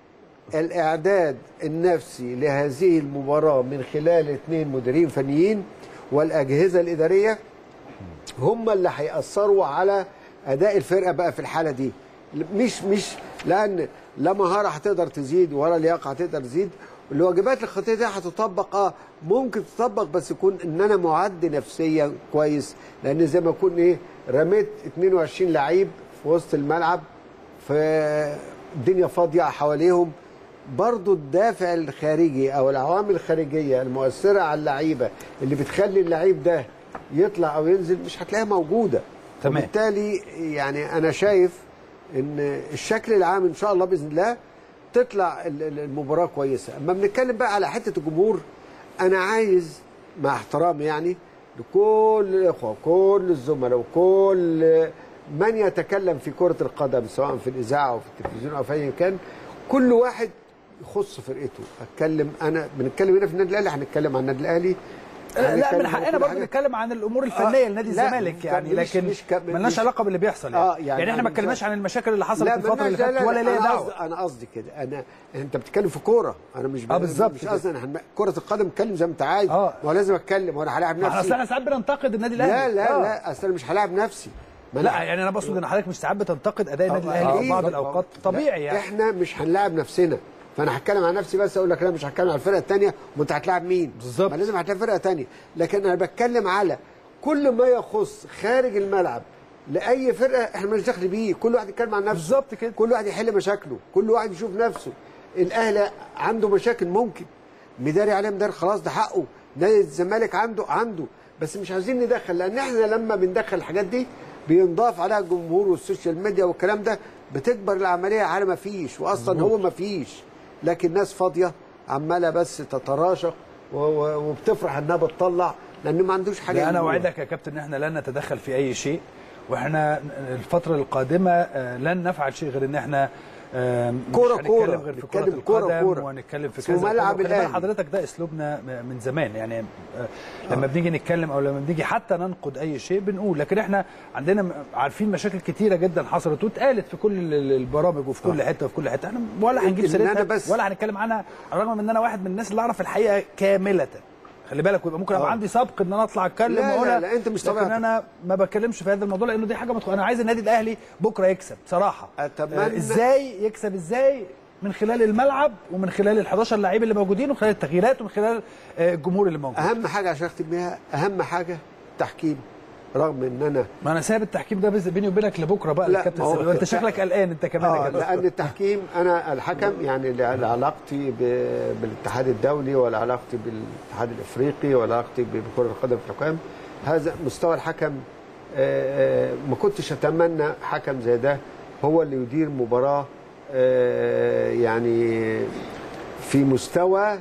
الاعداد النفسي لهذه المباراه من خلال اثنين مديرين فنيين والاجهزه الاداريه هم اللي هيأثروا على أداء الفرقة بقى في الحالة دي مش مش لأن لا مهارة هتقدر تزيد ولا لياقة هتقدر تزيد الواجبات الخطية دي هتطبق اه ممكن تطبق بس يكون ان انا معد نفسيا كويس لان زي ما اكون ايه رميت 22 لعيب في وسط الملعب في الدنيا فاضية حواليهم برضو الدافع الخارجي او العوامل الخارجيه المؤثره على اللعيبه اللي بتخلي اللعيب ده يطلع او ينزل مش هتلاقيها موجوده تمام. وبالتالي يعني انا شايف ان الشكل العام ان شاء الله باذن الله تطلع ال- ال- المباراه كويسه اما بنتكلم بقى على حته الجمهور انا عايز مع احترامي يعني لكل الاخوه وكل الزملاء وكل من يتكلم في كره القدم سواء في الاذاعه او في التلفزيون او في اي مكان كل واحد يخص فرقته اتكلم انا بنتكلم هنا في النادي الاهلي هنتكلم عن النادي الاهلي لا هنتكلم من عن حقنا كل برضه حاجة. نتكلم عن الامور الفنيه آه، لنادي لا، الزمالك يعني مش- لكن مش ك- ملناش مش- علاقه باللي بيحصل يعني, آه، يعني, يعني احنا ما أنا اتكلمناش مش- عن المشاكل اللي حصلت لا الفتره اللي مالناش- لا، فاتت لا، ولا لا، ليا أنا دعوه قصدي- انا قصدي كده انا انت بتتكلم في كوره انا مش آه، بالظبط مش كده. قصدي انا هن- كره القدم اتكلم زي ما انت عايز آه. ما هو لازم اتكلم وانا هلاعب ما احنا نفسي اصل احنا ساعات بننتقد النادي لا الاهلي لا آه. لا اصل انا مش هلاعب نفسي ما لا أنا- يعني انا بقصد ان حضرتك مش ساعات بتنتقد اداء النادي الاهلي في أكيد. بعض الاوقات طبيعي لا، يعني احنا مش هنلاعب نفسنا فانا هتكلم عن نفسي بس اقول لك انا مش هتكلم على الفرقه الثانيه وانت هتلاعب مين بالظبط. ما لازم هتلاعب فرقه ثانيه لكن انا بتكلم على كل ما يخص خارج الملعب لاي فرقه احنا مش داخل بيه كل واحد يتكلم عن نفسه بالظبط كده. كل واحد يحل مشاكله كل واحد يشوف نفسه الاهلي عنده مشاكل ممكن مداري عليه مداري خلاص ده حقه نادي الزمالك عنده عنده بس مش عايزين ندخل لان احنا لما بندخل الحاجات دي بينضاف عليها الجمهور والسوشيال ميديا والكلام ده بتكبر العمليه على ما فيش واصلا هو ما فيش لكن ناس فاضيه عماله بس تتراشق و- و- وبتفرح انها بتطلع لان ما عندوش حاجه لا انا يعملوها. اوعدك يا كابتن ان احنا لن نتدخل في اي شيء واحنا الفتره القادمه آه، لن نفعل شيء غير ان احنا آه، مش كورة هنتكلم كورة. غير في كره نتكلم كورة القدم كورة. وهنتكلم في اسمه كذا ملعب وخلي بالك الأهلي. حضرتك ده اسلوبنا من زمان يعني آه، لما بنيجي نتكلم او لما بنيجي حتى ننقد اي شيء بنقول لكن احنا عندنا م- عارفين مشاكل كتيره جدا حصلت واتقالت في كل ال- البرامج وفي كل حته وفي كل حته احنا ولا هنجيب إن أنا سيرتها بس- ولا هنتكلم عنها على الرغم من ان انا واحد من الناس اللي اعرف الحقيقه كامله خلي بالك ويبقى ممكن ابقى آه. عندي سبق ان انا اطلع اتكلم لا، لا، واقولها لا، أنت مش لكن طبيعتك. انا ما بتكلمش في هذا الموضوع لانه دي حاجه مدخل. انا عايز النادي الاهلي بكره يكسب بصراحه أتمنى- آه، ازاي يكسب ازاي من خلال الملعب ومن خلال ال 11 لعيب اللي موجودين ومن خلال التغييرات ومن خلال آه، الجمهور اللي موجود اهم حاجه عشان اختم بيها اهم حاجه تحكيم رغم ان انا ما انا سايب التحكيم ده بس بيني وبينك لبكره بقى لا، الكابتن ما هو- سامي. انت شكلك قلقان انت كمان يا آه كابتن. لان التحكيم انا الحكم يعني ل- لعلاقتي ب- بالاتحاد الدولي ولا علاقتي بالاتحاد الافريقي ولا علاقتي بكره القدم في الحكام هذا مستوى الحكم آه، آه، ما كنتش اتمنى حكم زي ده هو اللي يدير مباراه آه، يعني في مستوى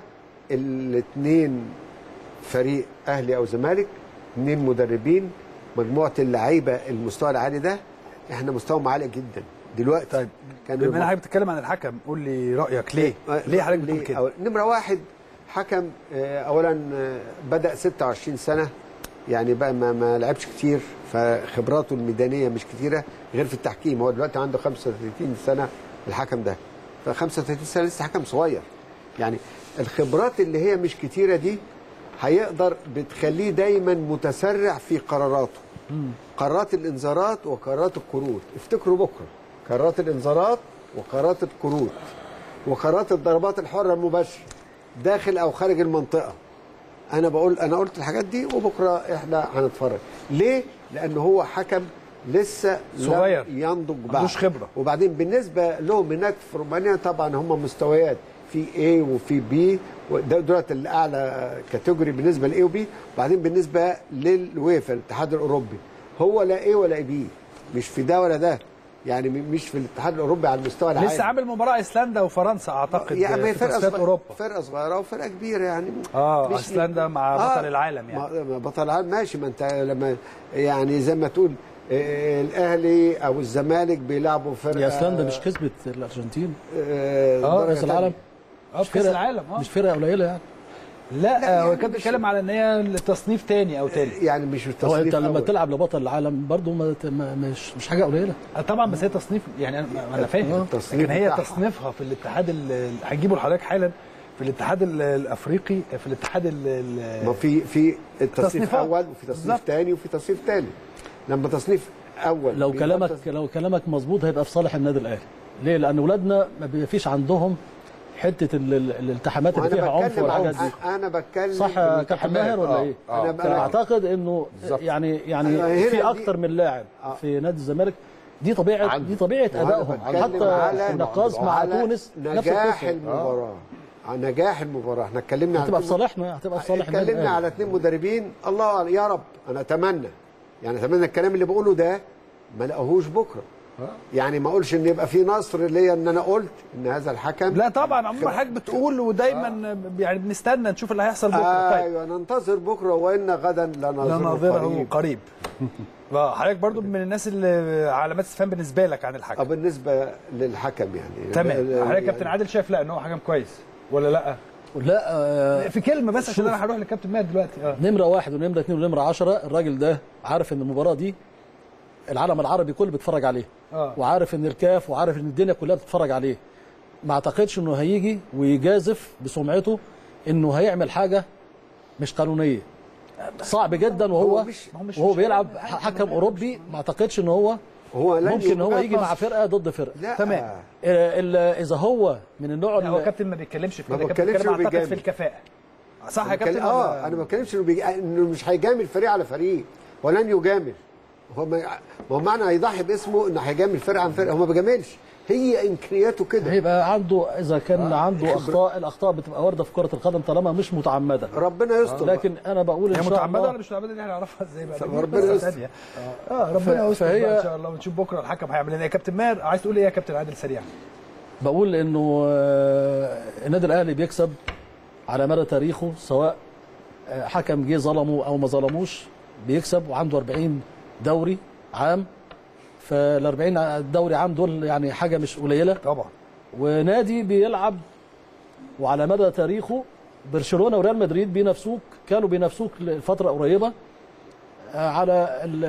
الاثنين فريق اهلي او زمالك اثنين مدربين مجموعه اللعيبه المستوى العالي ده احنا مستواهم عالي جدا دلوقتي طيب كانوا بما ان حضرتك بتتكلم عن الحكم قول لي رايك ليه؟ ليه حضرتك بتقول كده؟ أول- نمرة واحد حكم آه، أولا آه، بدأ 26 سنة يعني بقى ما, ما لعبش كتير فخبراته الميدانيه مش كتيره غير في التحكيم هو دلوقتي عنده 35 سنه الحكم ده ف 35 سنه لسه حكم صغير يعني الخبرات اللي هي مش كتيره دي هيقدر بتخليه دايما متسرع في قراراته قرارات الانذارات وقرارات الكروت افتكروا بكره قرارات الانذارات وقرارات الكروت وقرارات الضربات الحره المباشره داخل او خارج المنطقه انا بقول انا قلت الحاجات دي وبكره احنا هنتفرج ليه لان هو حكم لسه لم صغير. ينضج بعد عندوش خبرة. وبعدين بالنسبه لهم هناك في رومانيا طبعا هم مستويات في A وفي B وده دولت الاعلى كاتيجوري بالنسبه لاي وبي وبعدين بالنسبه للويفا الاتحاد الاوروبي هو لا A ولا B مش في ده ولا ده يعني م- مش في الاتحاد الاوروبي على المستوى العالي لسه عامل مباراه ايسلندا وفرنسا اعتقد يعني ما هي في فرقه تصفيات صغيره اوروبا فرقه صغيره وفرقه كبيره يعني اه مش- ايسلندا مع بطل العالم يعني ما- ما بطل العالم ماشي ما انت لما يعني زي ما تقول آه، الاهلي او الزمالك بيلعبوا فرقه يا ايسلندا مش كسبت الارجنتين آه آه، درجة كاس العالم اه في كاس العالم اه مش فرقه قليله يعني لا هو يعني كان مش- بيتكلم على ان هي تصنيف تاني او تالت تانية. يعني مش هو التصنيف انت لما أول. تلعب لبطل العالم برضه ما ما- مش مش حاجه قليله آه، طبعا بس هي تصنيف يعني انا انا فاهم التصنيف لكن هي بتاعها. تصنيفها في الاتحاد ال- هجيبه لحضرتك حالا في الاتحاد ال- الافريقي في الاتحاد ال- ال- ما في في التصنيف تصنيفات. اول وفي تصنيف بالظبط. ثاني وفي تصنيف ثالث لما تصنيف اول لو بيبقى كلامك تص- لو كلامك مظبوط هيبقى في صالح النادي الاهلي ليه لان اولادنا ما فيش عندهم حته ال- ال- الالتحامات اللي وانا فيها عنف بتكلم والحاجات عن دي انا بتكلم صح يا كابتن ماهر ولا آه، ايه؟ آه. أنا- أنا- اعتقد انه بالظبط. يعني يعني أيوة، هنا في دي- اكتر من لاعب آه. في نادي الزمالك دي طبيعه عنده. دي طبيعه وأنا ادائهم بتكلم حتى على- النقاص مع على تونس نفس نجاح القصه المباراه على نجاح المباراه احنا اتكلمنا على هتبقى في اتنين- صالحنا هتبقى في صالح النادي اتكلمنا على الأهلي. اثنين مدربين الله أعلم، يا رب انا اتمنى يعني اتمنى الكلام اللي بقوله ده ما لاقوهوش بكره يعني ما اقولش ان يبقى في نصر ليا ان انا قلت ان هذا الحكم لا طبعا عموما حضرتك بتقول ودايما يعني بنستنى نشوف اللي هيحصل بكره طيب ايوه ننتظر بكره وان غدا لا لنظره ناظره قريب قريب آه، حضرتك برضو من الناس اللي علامات استفهام بالنسبه لك عن آه، الحكم بالنسبه للحكم يعني تمام ال- حضرتك يعني كابتن عادل شايف لا ان هو حكم كويس ولا لا لا آه، في كلمه بس عشان انا هروح للكابتن ماهر دلوقتي اه نمره واحد ونمره اثنين ونمره عشرة الراجل ده عارف ان المباراه دي العالم العربي كله بيتفرج عليه آه. وعارف ان الكاف وعارف ان الدنيا كلها بتتفرج عليه ما اعتقدش انه هيجي ويجازف بسمعته انه هيعمل حاجه مش قانونيه صعب جدا وهو هو مش- هو مش- وهو مش بيلعب هيعمل حاجة حكم اوروبي ما اعتقدش ان هو هو لن ممكن هو يجي يقاطع- مع فرقه ضد فرقه لا تمام. آه، ال- اذا هو من النوع لا، هو اللي كابتن ما بيتكلمش في ما كده كابتن بتكلمش بيتكلم إنه اعتقد في بيجامل. الكفاءه صح يا بتكلم- كابتن اه ولا- انا ما بتكلمش انه بيجي... انه مش هيجامل فريق على فريق ولن يجامل هو ما ما هو معنى هيضحي باسمه انه هيجامل فرقه عن فرقه هو ما بيجاملش هي امكانياته كده هيبقى عنده اذا كان عنده اخطاء الاخطاء بتبقى وارده في كره القدم طالما مش متعمده ربنا يستر لكن انا بقول ان هي شاء متعمده الله ولا مش متعمده دي هنعرفها ازاي بقى دي ربنا قصة يستر. تانية. اه ربنا ف- يستر فهي- بقى ان شاء الله ونشوف بكره الحكم هيعمل لنا ايه يا كابتن ماهر عايز تقول ايه يا كابتن عادل سريعا بقول انه آه، النادي الاهلي بيكسب على مدى تاريخه سواء آه، حكم جه ظلمه او ما ظلموش بيكسب وعنده 40 دوري عام فال 40 دوري عام دول يعني حاجه مش قليله طبعا ونادي بيلعب وعلى مدى تاريخه برشلونه وريال مدريد بينافسوك كانوا بينافسوك لفتره قريبه آه، على ال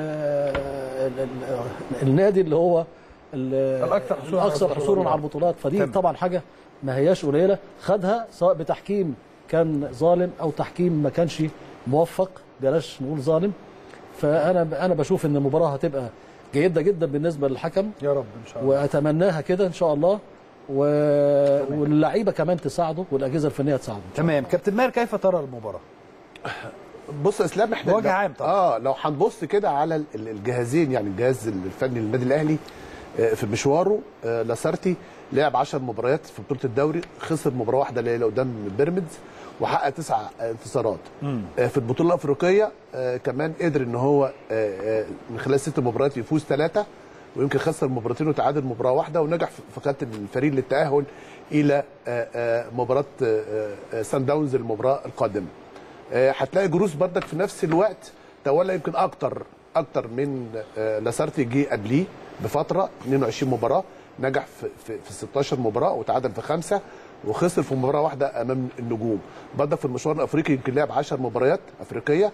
ال ال النادي اللي هو ال- الأكثر حصولاً على الاكثر البطولات. حصولا على البطولات فدي تمام. طبعا حاجه ما هياش قليله خدها سواء بتحكيم كان ظالم او تحكيم ما كانش موفق بلاش نقول ظالم فانا انا بشوف ان المباراه هتبقى جيده جدا بالنسبه للحكم يا رب ان شاء الله واتمناها كده ان شاء الله و... واللعيبه كمان تساعده والاجهزه الفنيه تساعده تمام كابتن ماهر كيف ترى المباراه بص يا اسلام احنا بوجه لو- عام طبعا. اه لو هنبص كده على ال- ال- الجهازين يعني الجهاز الفني للنادي الاهلي آه، في مشواره آه، لاسارتي لعب 10 مباريات في بطوله الدوري خسر مباراه واحده اللي هي قدام بيراميدز وحقق تسع آه، انتصارات آه، في البطوله الافريقيه آه، كمان قدر ان هو آه، آه، من خلال ست مباريات يفوز ثلاثه ويمكن خسر مباراتين وتعادل مباراه واحده ونجح في في خط الفريق للتاهل الى آه، آه، مباراه آه، آه، سان داونز المباراه القادمه آه، هتلاقي جروس بردك في نفس الوقت تولى يمكن اكتر اكتر من آه، لاسارتي جه قبليه بفتره 22 مباراه نجح في في, في 16 مباراه وتعادل في خمسه وخسر في مباراه واحده امام النجوم بردك في المشوار الافريقي يمكن لعب 10 مباريات افريقيه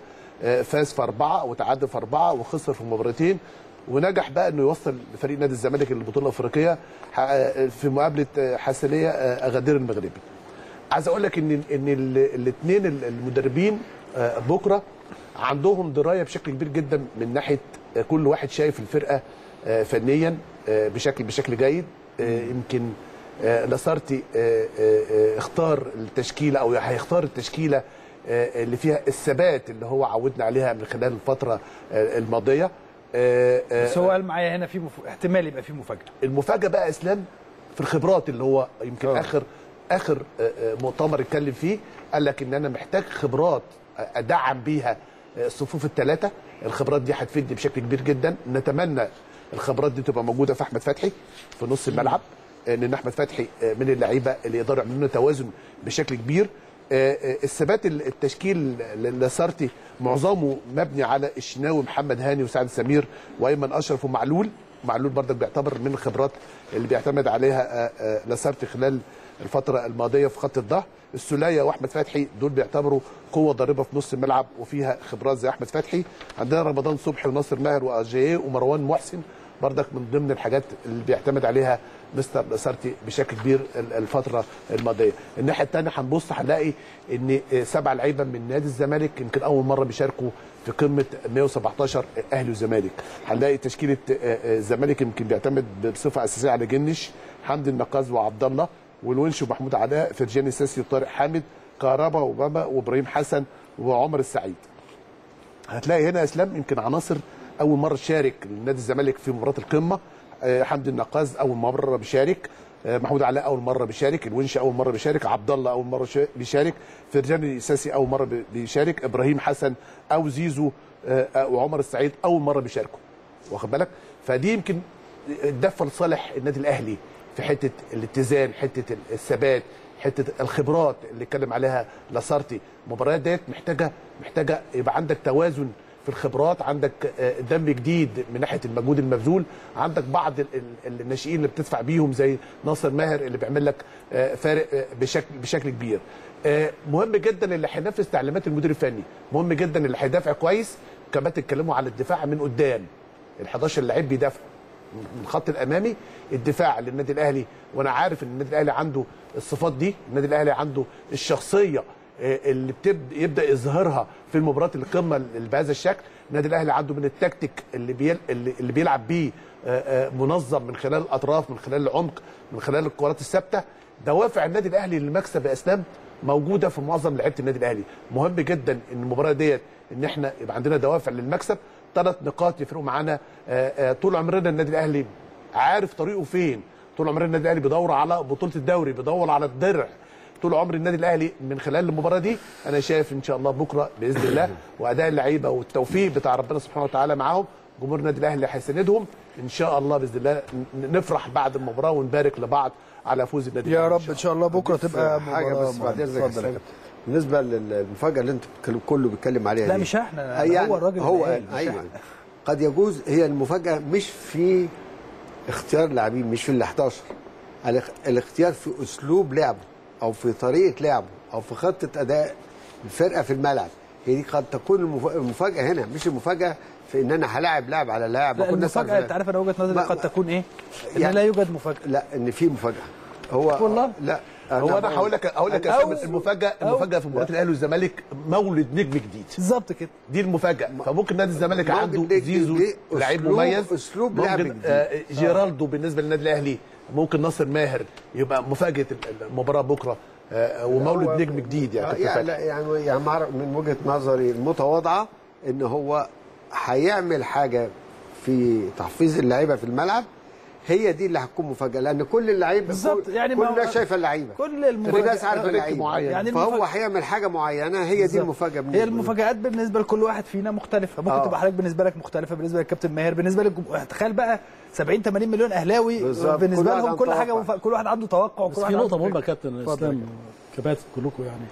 آه، فاز في اربعه وتعادل في اربعه وخسر في مباراتين ونجح بقى انه يوصل فريق نادي الزمالك للبطوله الافريقيه ح- في مقابله آه، حسنيه آه، اغادير المغربي. عايز اقول لك ان ان الاثنين المدربين آه، بكره عندهم درايه بشكل كبير جدا من ناحيه آه، كل واحد شايف الفرقه آه، فنيا آه، بشكل بشكل جيد آه، يمكن آه، لاسارتي آه، آه، آه، اختار التشكيله او هيختار التشكيله آه، اللي فيها الثبات اللي هو عودنا عليها من خلال الفتره آه، الماضيه آه، آه، بس هو قال معايا هنا في مف... احتمال يبقى في مفاجاه المفاجاه بقى اسلام في الخبرات اللي هو يمكن آه. اخر اخر آه، آه، مؤتمر اتكلم فيه قال لك ان انا محتاج خبرات آه، ادعم بيها آه، الصفوف الثلاثه الخبرات دي هتفيدني بشكل كبير جدا نتمنى الخبرات دي تبقى موجوده في احمد فتحي في نص الملعب آه، لان احمد فتحي آه، من اللعيبه اللي يقدروا يعملوا لنا توازن بشكل كبير آه، آه، الثبات ال- التشكيل لسارتي معظمه مبني على الشناوي محمد هاني وسعد سمير وايمن اشرف ومعلول معلول برضك بيعتبر من الخبرات اللي بيعتمد عليها آه، آه، لاسارتي خلال الفتره الماضيه في خط الظهر السوليه واحمد فتحي دول بيعتبروا قوه ضاربه في نص الملعب وفيها خبرات زي احمد فتحي عندنا رمضان صبحي وناصر ماهر واجاييه ومروان محسن برضك من ضمن الحاجات اللي بيعتمد عليها مستر لاسارتي بشكل كبير ال- الفتره الماضيه الناحيه الثانيه هنبص هنلاقي ان آه، سبع لعيبه من نادي الزمالك يمكن اول مره بيشاركوا في قمه 117 اهلي وزمالك هنلاقي تشكيله آه، آه، الزمالك يمكن بيعتمد بصفه اساسيه على جنش حمدي النقاز وعبد الله والونش ومحمود علاء فرجاني ساسي وطارق حامد كهربا وبابا وابراهيم حسن وعمر السعيد هتلاقي هنا يا اسلام يمكن عناصر اول مره تشارك لنادي الزمالك في مباراه القمه آه، حمدي النقاز اول مره بيشارك آه، محمود علاء اول مره بيشارك الونش اول مره بيشارك عبد الله اول مره شا- بيشارك فرجاني ساسي اول مره بي- بيشارك ابراهيم حسن او زيزو آه، آه، وعمر السعيد اول مره بيشاركوا واخد بالك فدي يمكن الدفه لصالح النادي الاهلي في حته الاتزان حته الثبات حته الخبرات اللي اتكلم عليها لاسارتي المباريات ديت محتاجه محتاجه يبقى عندك توازن في الخبرات عندك آه، دم جديد من ناحيه المجهود المبذول عندك بعض ال- ال- الناشئين اللي بتدفع بيهم زي ناصر ماهر اللي بيعمل لك آه، فارق آه، بشكل بشكل كبير آه، مهم جدا اللي هينفذ تعليمات المدير الفني مهم جدا اللي هيدافع كويس كمان تتكلموا على الدفاع من قدام ال 11 لعيب بيدافعوا من الخط الامامي الدفاع للنادي الاهلي وانا عارف ان النادي الاهلي عنده الصفات دي النادي الاهلي عنده الشخصيه آه، اللي بتبدا يبدا يظهرها في المباراه القمه اللي بهذا الشكل النادي الاهلي عنده من التكتيك اللي بيل... اللي اللي بيلعب بيه آه، آه، منظم من خلال الاطراف من خلال العمق من خلال الكرات الثابته دوافع النادي الاهلي للمكسب يا اسلام موجوده في معظم لعيبه النادي الاهلي مهم جدا ان المباراه ديت ان احنا يبقى عندنا دوافع للمكسب ثلاث نقاط يفرقوا معانا آه، آه، طول عمرنا النادي الاهلي عارف طريقه فين طول عمرنا الناده الاهلي بيدور على بطوله الدوري بيدور على الدرع طول عمر النادي الاهلي من خلال المباراه دي انا شايف ان شاء الله بكره باذن الله واداء اللعيبه والتوفيق بتاع ربنا سبحانه وتعالى معاهم جمهور النادي الاهلي هيساندهم ان شاء الله باذن الله ن- نفرح بعد المباراه ونبارك لبعض على فوز النادي يا يعني رب ان شاء الله بكره تبقى حاجه مباراة بس بعد مهمة. اذنك يا اتفضل يا اسلام. كابتن. بالنسبه للمفاجاه اللي انت بتتكلم كله بيتكلم عليها لا دي. مش احنا أي هو الراجل هو اللي قال، مش ايوه إحنا. قد يجوز هي المفاجاه مش في اختيار لاعبين مش في ال 11 الاخ- الاختيار في اسلوب لعبه او في طريقه لعبه او في خطه اداء الفرقه في الملعب هي دي قد تكون المف- المفاجاه هنا مش المفاجاه في ان انا هلاعب لاعب على لاعب لا وكل الناس المفاجاه عارفة- انت عارف انا وجهه نظري ما- قد تكون ايه؟ ان يعني- لا يوجد مفاجاه لا ان في مفاجاه هو والله؟ لا هو انا بقول- هقول لك هقول لك يا أو- اسامه المفاجاه أو- المفاجاه في مباراه الاهلي والزمالك مولد نجم جديد بالظبط كده دي المفاجاه فممكن نادي الزمالك مولد عنده نجم زيزو دي لعيب أسلوب- مميز أسلوب لعب ممكن جديد. آه جيرالدو بالنسبه للنادي الاهلي ممكن ناصر ماهر يبقى مفاجاه المباراه بكره آه ومولد هو- نجم جديد يعني آه، كابتن يعني فتحي. لا يعني يعني مع- من وجهه نظري المتواضعه ان هو هيعمل حاجه في تحفيز اللعيبه في الملعب هي دي اللي هتكون مفاجاه لان كل اللعيبه بالظبط، كل- يعني كل ما هو- الناس شايفه اللعيبه كل كل الناس المفاجآت عارفه رتم اللعيبه معين. يعني فهو المفاجأة- هيعمل حاجه معينه هي دي بالظبط. المفاجاه هي بالنسبه له. المفاجآت بالنسبه لكل واحد فينا مختلفه ممكن آه. تبقى حضرتك بالنسبه لك مختلفه بالنسبه للكابتن ماهر بالنسبه للجمهور تخيل بقى 70 80 مليون اهلاوي بالظبط. بالنسبه كل واحد لهم عنده كل حاجه توقع. مف... كل واحد عنده توقع وكل بس واحد في عنده نقطه مهمه يا فكرة. كابتن اتفضل يا اسلام كابتن. كباتن كلكم يعني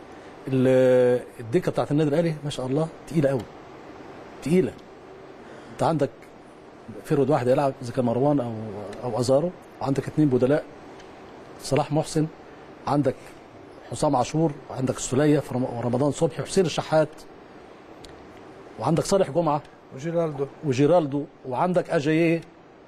ال- الدكه بتاعت النادي الاهلي ما شاء الله تقيله قوي تقيله انت عندك فرود واحد يلعب اذا كان مروان او او ازارو وعندك اثنين بدلاء صلاح محسن عندك حسام عاشور عندك السوليه في رم- ورمضان صبحي وحسين الشحات وعندك صالح جمعه وجيرالدو وجيرالدو وعندك اجاييه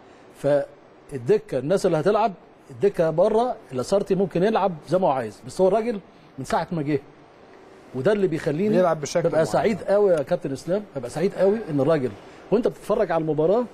فالدكه الناس اللي هتلعب الدكه بره لاسارتي ممكن يلعب زي ما هو عايز بس هو الراجل من ساعه ما جه وده اللي بيخليني بيلعب بشكل ببقى معين. سعيد قوي يا كابتن اسلام ببقى سعيد قوي ان الراجل وانت بتتفرج على المباراه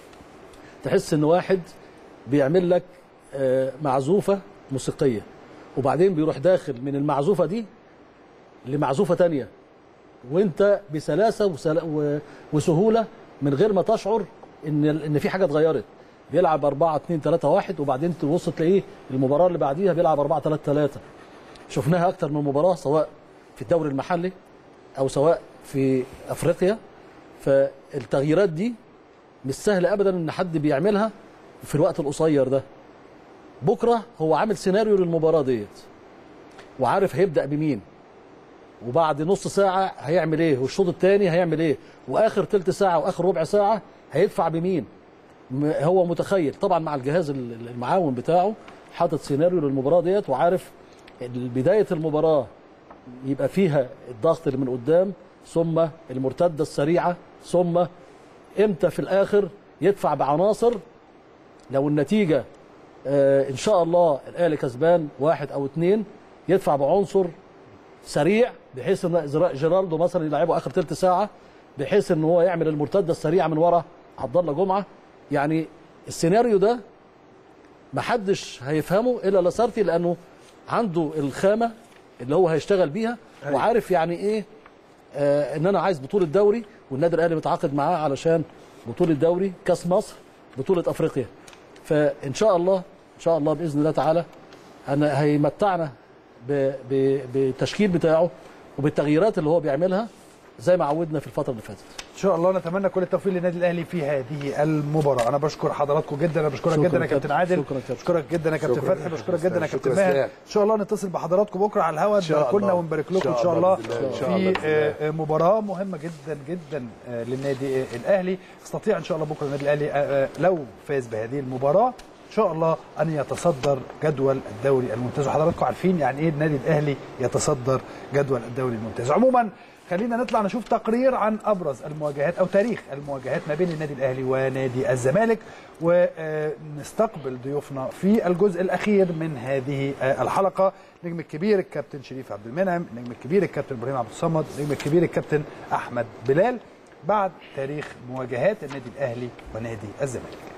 تحس ان واحد بيعمل لك آه، معزوفه موسيقيه وبعدين بيروح داخل من المعزوفه دي لمعزوفه تانية وانت بسلاسه وسل... و... وسهوله من غير ما تشعر ان ان في حاجه اتغيرت بيلعب 4 2 3 1 وبعدين تبص تلاقيه المباراه اللي بعديها بيلعب 4 3 3 شفناها اكتر من مباراه سواء في الدوري المحلي او سواء في افريقيا فالتغييرات دي مش سهل ابدا ان حد بيعملها في الوقت القصير ده بكره هو عامل سيناريو للمباراه ديت وعارف هيبدا بمين وبعد نص ساعه هيعمل ايه والشوط الثاني هيعمل ايه واخر ثلث ساعه واخر ربع ساعه هيدفع بمين م- هو متخيل طبعا مع الجهاز ال- المعاون بتاعه حاطط سيناريو للمباراه ديت وعارف ال- بدايه المباراه يبقى فيها الضغط اللي من قدام ثم المرتده السريعه ثم امتى في الاخر يدفع بعناصر لو النتيجه آه ان شاء الله الاهلي كسبان واحد او اثنين يدفع بعنصر سريع بحيث ان زرا- جيرالدو مثلا يلعبه اخر ثلث ساعه بحيث ان هو يعمل المرتده السريعه من ورا عبد الله جمعه يعني السيناريو ده محدش هيفهمه الا لاسارتي لانه عنده الخامه اللي هو هيشتغل بيها وعارف يعني ايه آه ان انا عايز بطوله دوري والنادي الاهلي متعاقد معاه علشان بطوله دوري كاس مصر بطوله افريقيا فان شاء الله ان شاء الله باذن الله تعالى انا هيمتعنا ب- ب- بالتشكيل بتاعه وبالتغييرات اللي هو بيعملها زي ما عودنا في الفتره اللي فاتت ان شاء الله نتمنى كل التوفيق للنادي الاهلي في هذه المباراه انا بشكر حضراتكم جدا انا بشكرك شكراً جدا يا كابتن. كابتن عادل شكراً كابتن. بشكرك جدا يا كابتن شكراً. فتحي بشكرك جدا يا شكراً كابتن اسلام. ماهر ان شاء الله نتصل بحضراتكم بكره على الهواء شاء نبارك لنا الله. ونبارك إن لكم شاء ان شاء الله الله بإذن الله. إن شاء الله في بإذن الله. آه، آه، مباراه مهمه جدا جدا آه، للنادي آه، الاهلي استطيع ان شاء الله بكره النادي الاهلي آه، آه، لو فاز بهذه المباراه ان شاء الله ان يتصدر جدول الدوري الممتاز وحضراتكم عارفين يعني ايه النادي الاهلي يتصدر جدول الدوري الممتاز عموما خلينا نطلع نشوف تقرير عن ابرز المواجهات او تاريخ المواجهات ما بين النادي الاهلي ونادي الزمالك ونستقبل ضيوفنا في الجزء الاخير من هذه آه، الحلقه النجم الكبير الكابتن شريف عبد المنعم النجم الكبير الكابتن ابراهيم عبد الصمد النجم الكبير الكابتن احمد بلال بعد تاريخ مواجهات النادي الاهلي ونادي الزمالك